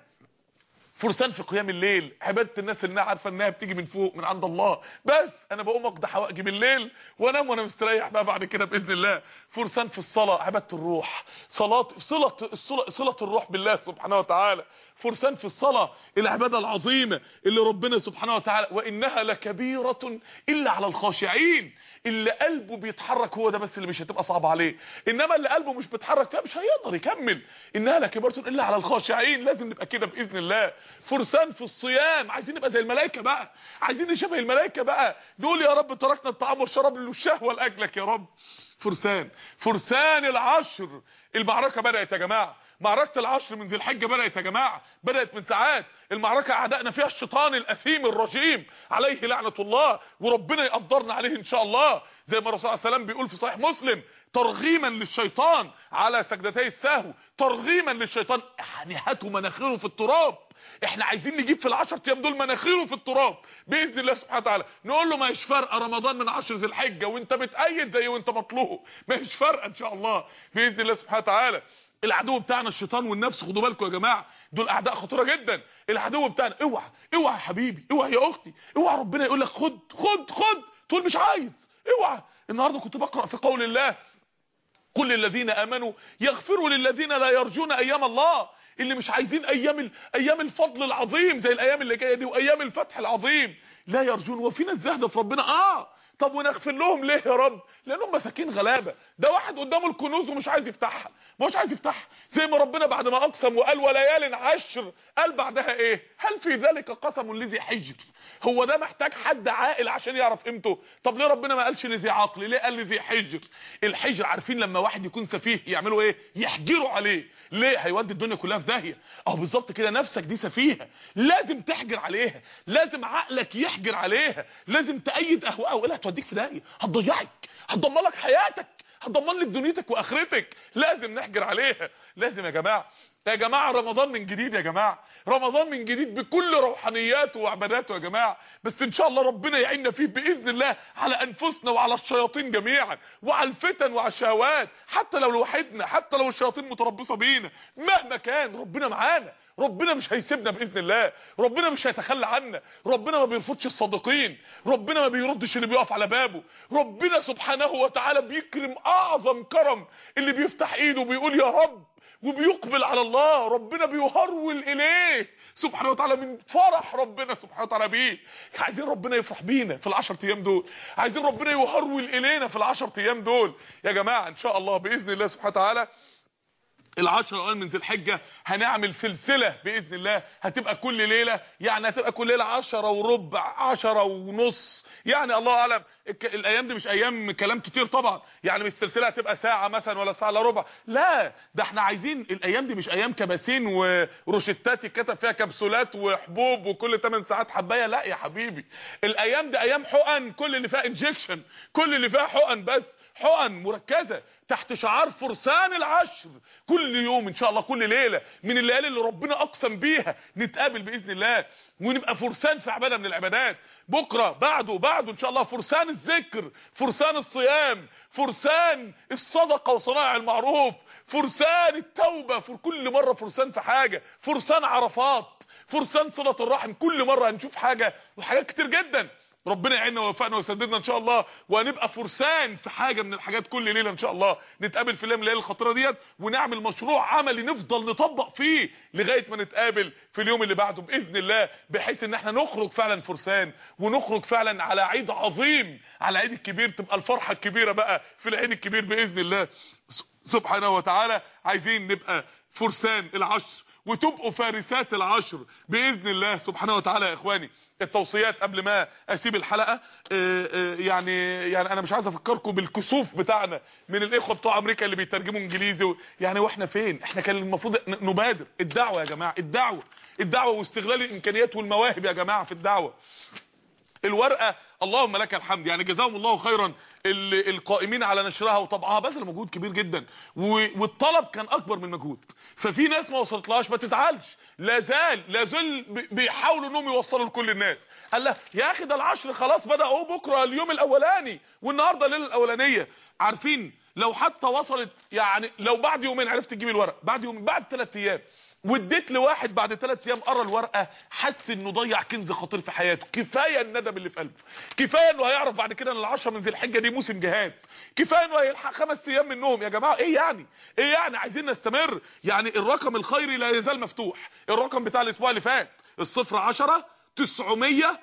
فرسان في قيام الليل عباده الناس انها عارفه انها بتيجي من فوق من عند الله بس انا بقوم اقضي حوائجي بالليل وانام وانا مستريح بقى بعد كده باذن الله فرسان في الصلاه عباده الروح صلاه صله صله, صلة الروح بالله سبحانه وتعالى فرسان في الصلاه العباده العظيمه اللي ربنا سبحانه وتعالى وانها لكبيره الا على الخاشعين اللي قلبه بيتحرك هو ده بس اللي مش هتبقى صعبه عليه انما اللي قلبه مش بيتحرك فيها مش هيقدر يكمل انها لكبيره الا على الخاشعين لازم نبقى كده باذن الله فرسان في الصيام عايزين نبقى زي الملائكه بقى عايزين نشبه الملائكه بقى نقول يا رب تركنا الطعام والشراب للشهوه لاجلك يا رب فرسان فرسان العشر المعركه بدات يا جماعه معركه العشر من ذي الحجه بدات يا جماعه بدات من ساعات المعركه اعدائنا فيها الشيطان الاثيم الرجيم عليه لعنه الله وربنا يقدرنا عليه ان شاء الله زي ما الرسول صلى الله عليه وسلم بيقول في صحيح مسلم ترغيما للشيطان على سجدتي السهو ترغيما للشيطان يعني هاتوا مناخيره في التراب احنا عايزين نجيب في العشر ايام دول مناخيره في التراب باذن الله سبحانه وتعالى نقول له ما هيش فارقه رمضان من 10 ذي الحجه وانت متأيد زي وانت مطلوب ما هيش فارقه ان شاء الله باذن الله سبحانه وتعالى العدو بتاعنا الشيطان والنفس خدوا بالكم يا جماعه دول اعداء خطيره جدا العدو بتاعنا اوعى اوعى يا حبيبي اوعى يا اختي اوعى ربنا يقول لك خد خد خد تقول مش عايز اوعى النهارده كنت بقرا في قول الله كل الذين امنوا يغفروا للذين لا يرجون ايام الله اللي مش عايزين ايام ال... ايام الفضل العظيم زي الايام اللي جايه دي وايام الفتح العظيم لا يرجون وفي ناس زاهده في ربنا اه طب ونغفر لهم ليه يا رب لانهم مساكين غلابه ده واحد قدامه الكنوز ومش عايز يفتحها مش عايز يفتحها زي ما ربنا بعد ما اقسم وقال وليال عشر قال بعدها ايه هل في ذلك قسم لذي حجر هو ده محتاج حد عاقل عشان يعرف قيمته طب ليه ربنا ما قالش لذي عقل ليه قال لذي حجر الحجر عارفين لما واحد يكون سفيه يعملوا ايه يحجروا عليه ليه هيودي الدنيا كلها في داهيه اه بالظبط كده نفسك دي سفيهه لازم تحجر عليها لازم عقلك يحجر عليها لازم تأيد اهواءها والا هتوديك في داهيه هتضيعك هتدمر لك حياتك هتدمر لك دنيتك واخرتك لازم نحجر عليها لازم يا جماعه يا جماعه رمضان من جديد يا جماعه رمضان من جديد بكل روحانياته وعباداته يا جماعه بس ان شاء الله ربنا يعيننا فيه باذن الله على انفسنا وعلى الشياطين جميعا وعلى الفتن وعلى الشهوات حتى لو لوحدنا حتى لو الشياطين متربصه بينا مهما كان ربنا معانا ربنا مش هيسيبنا باذن الله ربنا مش هيتخلى عنا ربنا ما بيرفضش الصادقين ربنا ما بيردش اللي بيقف على بابه ربنا سبحانه وتعالى بيكرم اعظم كرم اللي بيفتح ايده وبيقول يا رب وبيقبل على الله ربنا بيهرول اليه سبحانه وتعالى من فرح ربنا سبحانه وتعالى بيه عايزين ربنا يفرح بينا في العشر ايام دول عايزين ربنا يهرول الينا في العشر ايام دول يا جماعه ان شاء الله باذن الله سبحانه وتعالى العشر الاوائل من ذي الحجه هنعمل سلسله باذن الله هتبقى كل ليله يعني هتبقى كل ليله 10 وربع 10 ونص يعني الله اعلم الايام دي مش ايام كلام كتير طبعا يعني مش السلسله هتبقى ساعه مثلا ولا ساعه الا ربع لا ده احنا عايزين الايام دي مش ايام كباسين وروشتات يتكتب فيها كبسولات وحبوب وكل 8 ساعات حبايه لا يا حبيبي الايام دي ايام حقن كل اللي فيها انجكشن كل اللي فيها حقن بس حقن مركزة تحت شعار فرسان العشر كل يوم ان شاء الله كل ليلة من الليالي اللي ربنا اقسم بيها نتقابل باذن الله ونبقى فرسان في عبادة من العبادات بكرة بعده بعده ان شاء الله فرسان الذكر فرسان الصيام فرسان الصدقة وصناع المعروف فرسان التوبة في كل مرة فرسان في حاجة فرسان عرفات فرسان صلة الرحم كل مرة هنشوف حاجة وحاجات كتير جدا ربنا يعيننا ويوفقنا ويسددنا ان شاء الله وهنبقى فرسان في حاجه من الحاجات كل ليله ان شاء الله نتقابل في الليله من الليالي الخطيره ديت ونعمل مشروع عملي نفضل نطبق فيه لغايه ما نتقابل في اليوم اللي بعده باذن الله بحيث ان احنا نخرج فعلا فرسان ونخرج فعلا على عيد عظيم على عيد الكبير تبقى الفرحه الكبيره بقى في العيد الكبير باذن الله سبحانه وتعالى عايزين نبقى فرسان العشر وتبقوا فارسات العشر باذن الله سبحانه وتعالى يا اخواني التوصيات قبل ما اسيب الحلقه آآ آآ يعني يعني انا مش عايز افكركم بالكسوف بتاعنا من الاخوه بتوع امريكا اللي بيترجموا انجليزي و... يعني واحنا فين احنا كان المفروض نبادر الدعوه يا جماعه الدعوه الدعوه واستغلال الامكانيات والمواهب يا جماعه في الدعوه الورقه اللهم لك الحمد يعني جزاهم الله خيرا القائمين على نشرها وطبعها بذل مجهود كبير جدا والطلب كان اكبر من مجهود ففي ناس ما وصلتلهاش ما تزعلش لا زال لا زال بيحاولوا انهم يوصلوا لكل الناس قال له يا اخي ده العشر خلاص بدا اهو بكره اليوم الاولاني والنهارده الليله الاولانيه عارفين لو حتى وصلت يعني لو بعد يومين عرفت تجيب الورق بعد يوم بعد ثلاث ايام واديت لواحد بعد ثلاث ايام قرا الورقه حس انه ضيع كنز خطير في حياته كفايه الندم اللي في قلبه كفايه انه هيعرف بعد كده ان العشرة من ذي الحجه دي موسم جهاد كفايه انه هيلحق خمس ايام منهم يا جماعه ايه يعني ايه يعني عايزين نستمر يعني الرقم الخيري لا يزال مفتوح الرقم بتاع الاسبوع اللي فات الصفر 10 900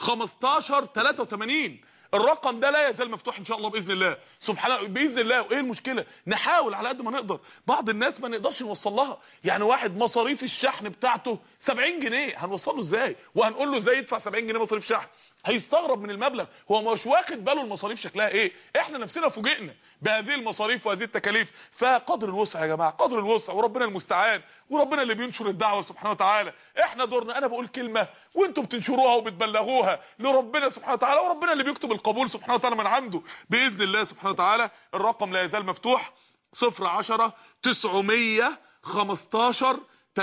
15 83 الرقم ده لا يزال مفتوح ان شاء الله باذن الله سبحانه باذن الله وايه المشكله نحاول على قد ما نقدر بعض الناس ما نقدرش نوصل لها يعني واحد مصاريف الشحن بتاعته 70 جنيه هنوصله ازاي وهنقول له ازاي يدفع 70 جنيه مصاريف شحن هيستغرب من المبلغ هو مش واخد باله المصاريف شكلها ايه احنا نفسنا فوجئنا بهذه المصاريف وهذه التكاليف فقدر الوسع يا جماعه قدر الوسع وربنا المستعان وربنا اللي بينشر الدعوه سبحانه وتعالى احنا دورنا انا بقول كلمه وانتم بتنشروها وبتبلغوها لربنا سبحانه وتعالى وربنا اللي بيكتب القبول سبحانه وتعالى من عنده باذن الله سبحانه وتعالى الرقم لا يزال مفتوح 0 10 915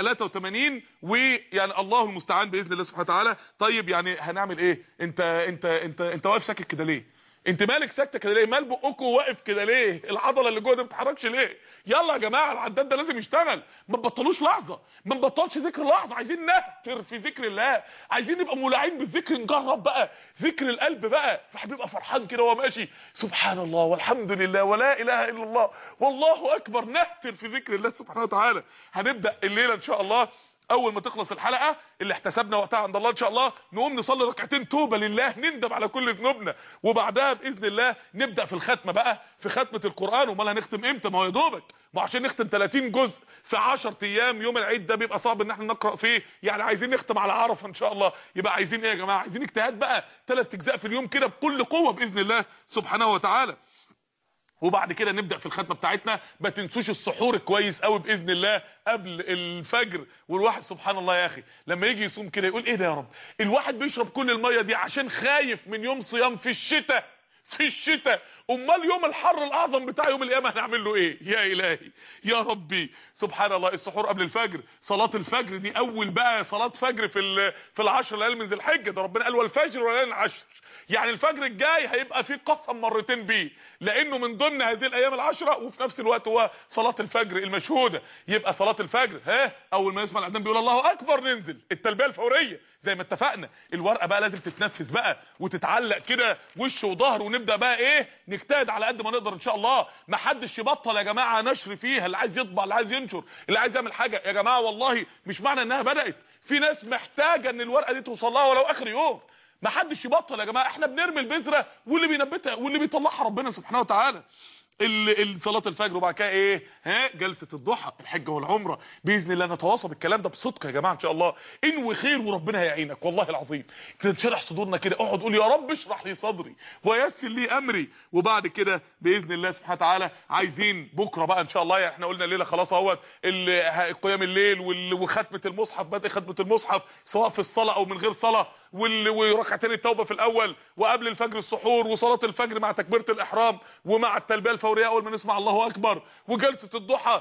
83 ويعني الله المستعان باذن الله سبحانه وتعالى طيب يعني هنعمل ايه انت انت انت انت واقف ساكت كده ليه انت مالك ساكته كده ليه مال بقكم واقف كده ليه العضله اللي جوه دي ما بتتحركش ليه يلا يا جماعه العداد ده لازم يشتغل ما تبطلوش لحظه ما نبطلش ذكر لحظه عايزين نهتر في ذكر الله عايزين نبقى مولعين بالذكر نجرب بقى ذكر القلب بقى الواحد بيبقى فرحان كده وهو ماشي سبحان الله والحمد لله ولا اله الا الله والله اكبر نهتر في ذكر الله سبحانه وتعالى هنبدا الليله ان شاء الله اول ما تخلص الحلقه اللي احتسبنا وقتها عند الله ان شاء الله نقوم نصلي ركعتين توبه لله نندم على كل ذنوبنا وبعدها باذن الله نبدا في الختمه بقى في ختمه القران امال هنختم امتى ما هو يا دوبك ما عشان نختم 30 جزء في 10 ايام يوم العيد ده بيبقى صعب ان احنا نقرا فيه يعني عايزين نختم على عرفه ان شاء الله يبقى عايزين ايه يا جماعه عايزين اجتهاد بقى ثلاث اجزاء في اليوم كده بكل قوه باذن الله سبحانه وتعالى وبعد كده نبدا في الختمه بتاعتنا ما تنسوش السحور كويس قوي باذن الله قبل الفجر والواحد سبحان الله يا اخي لما يجي يصوم كده يقول ايه ده يا رب الواحد بيشرب كل الميه دي عشان خايف من يوم صيام في الشتاء في الشتاء امال يوم الحر الاعظم بتاع يوم القيامه هنعمل له ايه يا الهي يا ربي سبحان الله السحور قبل الفجر صلاه الفجر دي اول بقى صلاه فجر في في العشر ليالي من ذي الحجه ده ربنا قال والفجر وليالي العشر يعني الفجر الجاي هيبقى فيه قسم مرتين بيه لانه من ضمن هذه الايام العشرة وفي نفس الوقت هو صلاة الفجر المشهودة يبقى صلاة الفجر ها اول ما يسمع الاذان بيقول الله اكبر ننزل التلبية الفورية زي ما اتفقنا الورقة بقى لازم تتنفذ بقى وتتعلق كده وش وظهر ونبدا بقى ايه نجتهد على قد ما نقدر ان شاء الله ما حدش يبطل يا جماعه نشر فيها اللي عايز يطبع اللي عايز ينشر اللي عايز يعمل حاجه يا جماعه والله مش معنى انها بدات في ناس محتاجه ان الورقه دي توصل لها ولو اخر يوم ما حدش يبطل يا جماعه احنا بنرمي البذره واللي بينبتها واللي بيطلعها ربنا سبحانه وتعالى صلاه الفجر وبعد كده ايه ها جلسه الضحى الحجه والعمره باذن الله نتواصى بالكلام ده بصدق يا جماعه ان شاء الله انوي خير وربنا هيعينك والله العظيم تنشرح صدورنا كده اقعد قول يا رب اشرح لي صدري ويسر لي امري وبعد كده باذن الله سبحانه وتعالى عايزين بكره بقى ان شاء الله احنا قلنا الليله خلاص اهوت قيام الليل وختمه المصحف بدء ختمه المصحف سواء في الصلاه او من غير صلاه وركعتين التوبه في الاول وقبل الفجر السحور وصلاه الفجر مع تكبيره الاحرام ومع التلبيه الفوريه اول ما نسمع الله اكبر وجلسه الضحى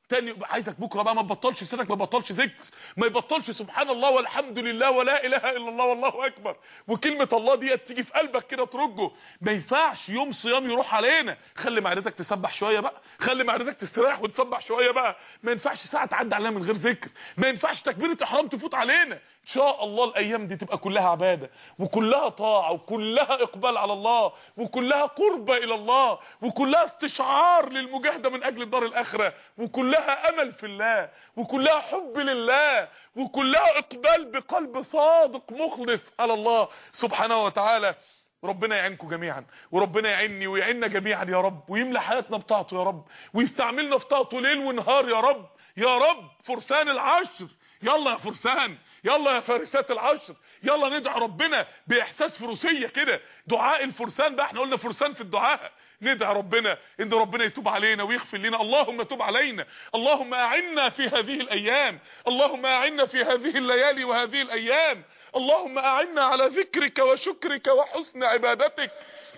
تاني عايزك بكره بقى ما تبطلش لسانك ما تبطلش ذكر ما يبطلش سبحان الله والحمد لله ولا اله الا الله والله اكبر وكلمه الله دي تيجي في قلبك كده ترجه ما ينفعش يوم صيام يروح علينا خلي معدتك تسبح شويه بقى خلي معدتك تستريح وتسبح شويه بقى ما ينفعش ساعه تعدي علينا من غير ذكر ما ينفعش تكبيره احرام تفوت علينا ان شاء الله الايام دي تبقى كلها عباده وكلها طاعه وكلها اقبال على الله وكلها قربه الى الله وكلها استشعار للمجاهده من اجل الدار الاخره وكلها امل في الله وكلها حب لله وكلها اقبال بقلب صادق مخلص على الله سبحانه وتعالى ربنا يعينكم جميعا وربنا يعيني ويعيننا جميعا يا رب ويملى حياتنا بطاعته يا رب ويستعملنا في طاعته ليل ونهار يا رب يا رب فرسان العشر يلا يا فرسان يلا يا فارسات العشر يلا ندعي ربنا باحساس فروسيه كده دعاء الفرسان بقى احنا قلنا فرسان في الدعاء ندعي ربنا ان ربنا يتوب علينا ويغفر لنا اللهم تب علينا اللهم اعنا في هذه الايام اللهم اعنا في هذه الليالي وهذه الايام اللهم اعنا على ذكرك وشكرك وحسن عبادتك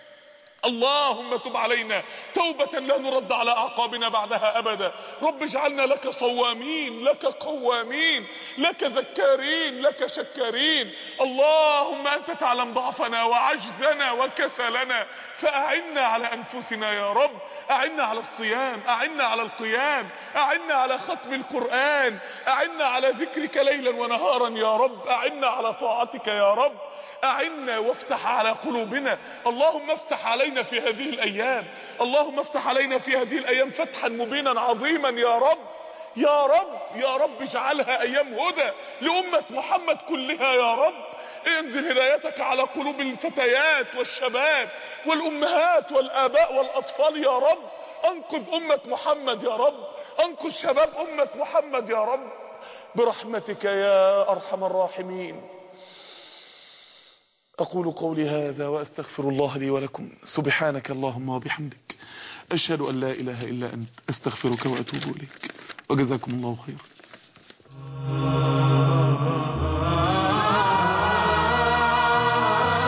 اللهم تب علينا توبة لا نرد على أعقابنا بعدها أبدا رب اجعلنا لك صوامين لك قوامين لك ذكارين لك شكارين اللهم أنت تعلم ضعفنا وعجزنا وكسلنا فأعنا على أنفسنا يا رب أعنا على الصيام أعنا على القيام أعنا على ختم القرآن أعنا على ذكرك ليلا ونهارا يا رب أعنا على طاعتك يا رب أعنا وافتح على قلوبنا اللهم افتح علينا في هذه الأيام اللهم افتح علينا في هذه الأيام فتحا مبينا عظيما يا رب يا رب يا رب اجعلها أيام هدى لأمة محمد كلها يا رب انزل هدايتك على قلوب الفتيات والشباب والأمهات والآباء والأطفال يا رب أنقذ أمة محمد يا رب أنقذ شباب أمة محمد يا رب برحمتك يا أرحم الراحمين أقول قولي هذا وأستغفر الله لي ولكم سبحانك اللهم وبحمدك أشهد أن لا إله إلا أنت أستغفرك وأتوب إليك وجزاكم الله خيرا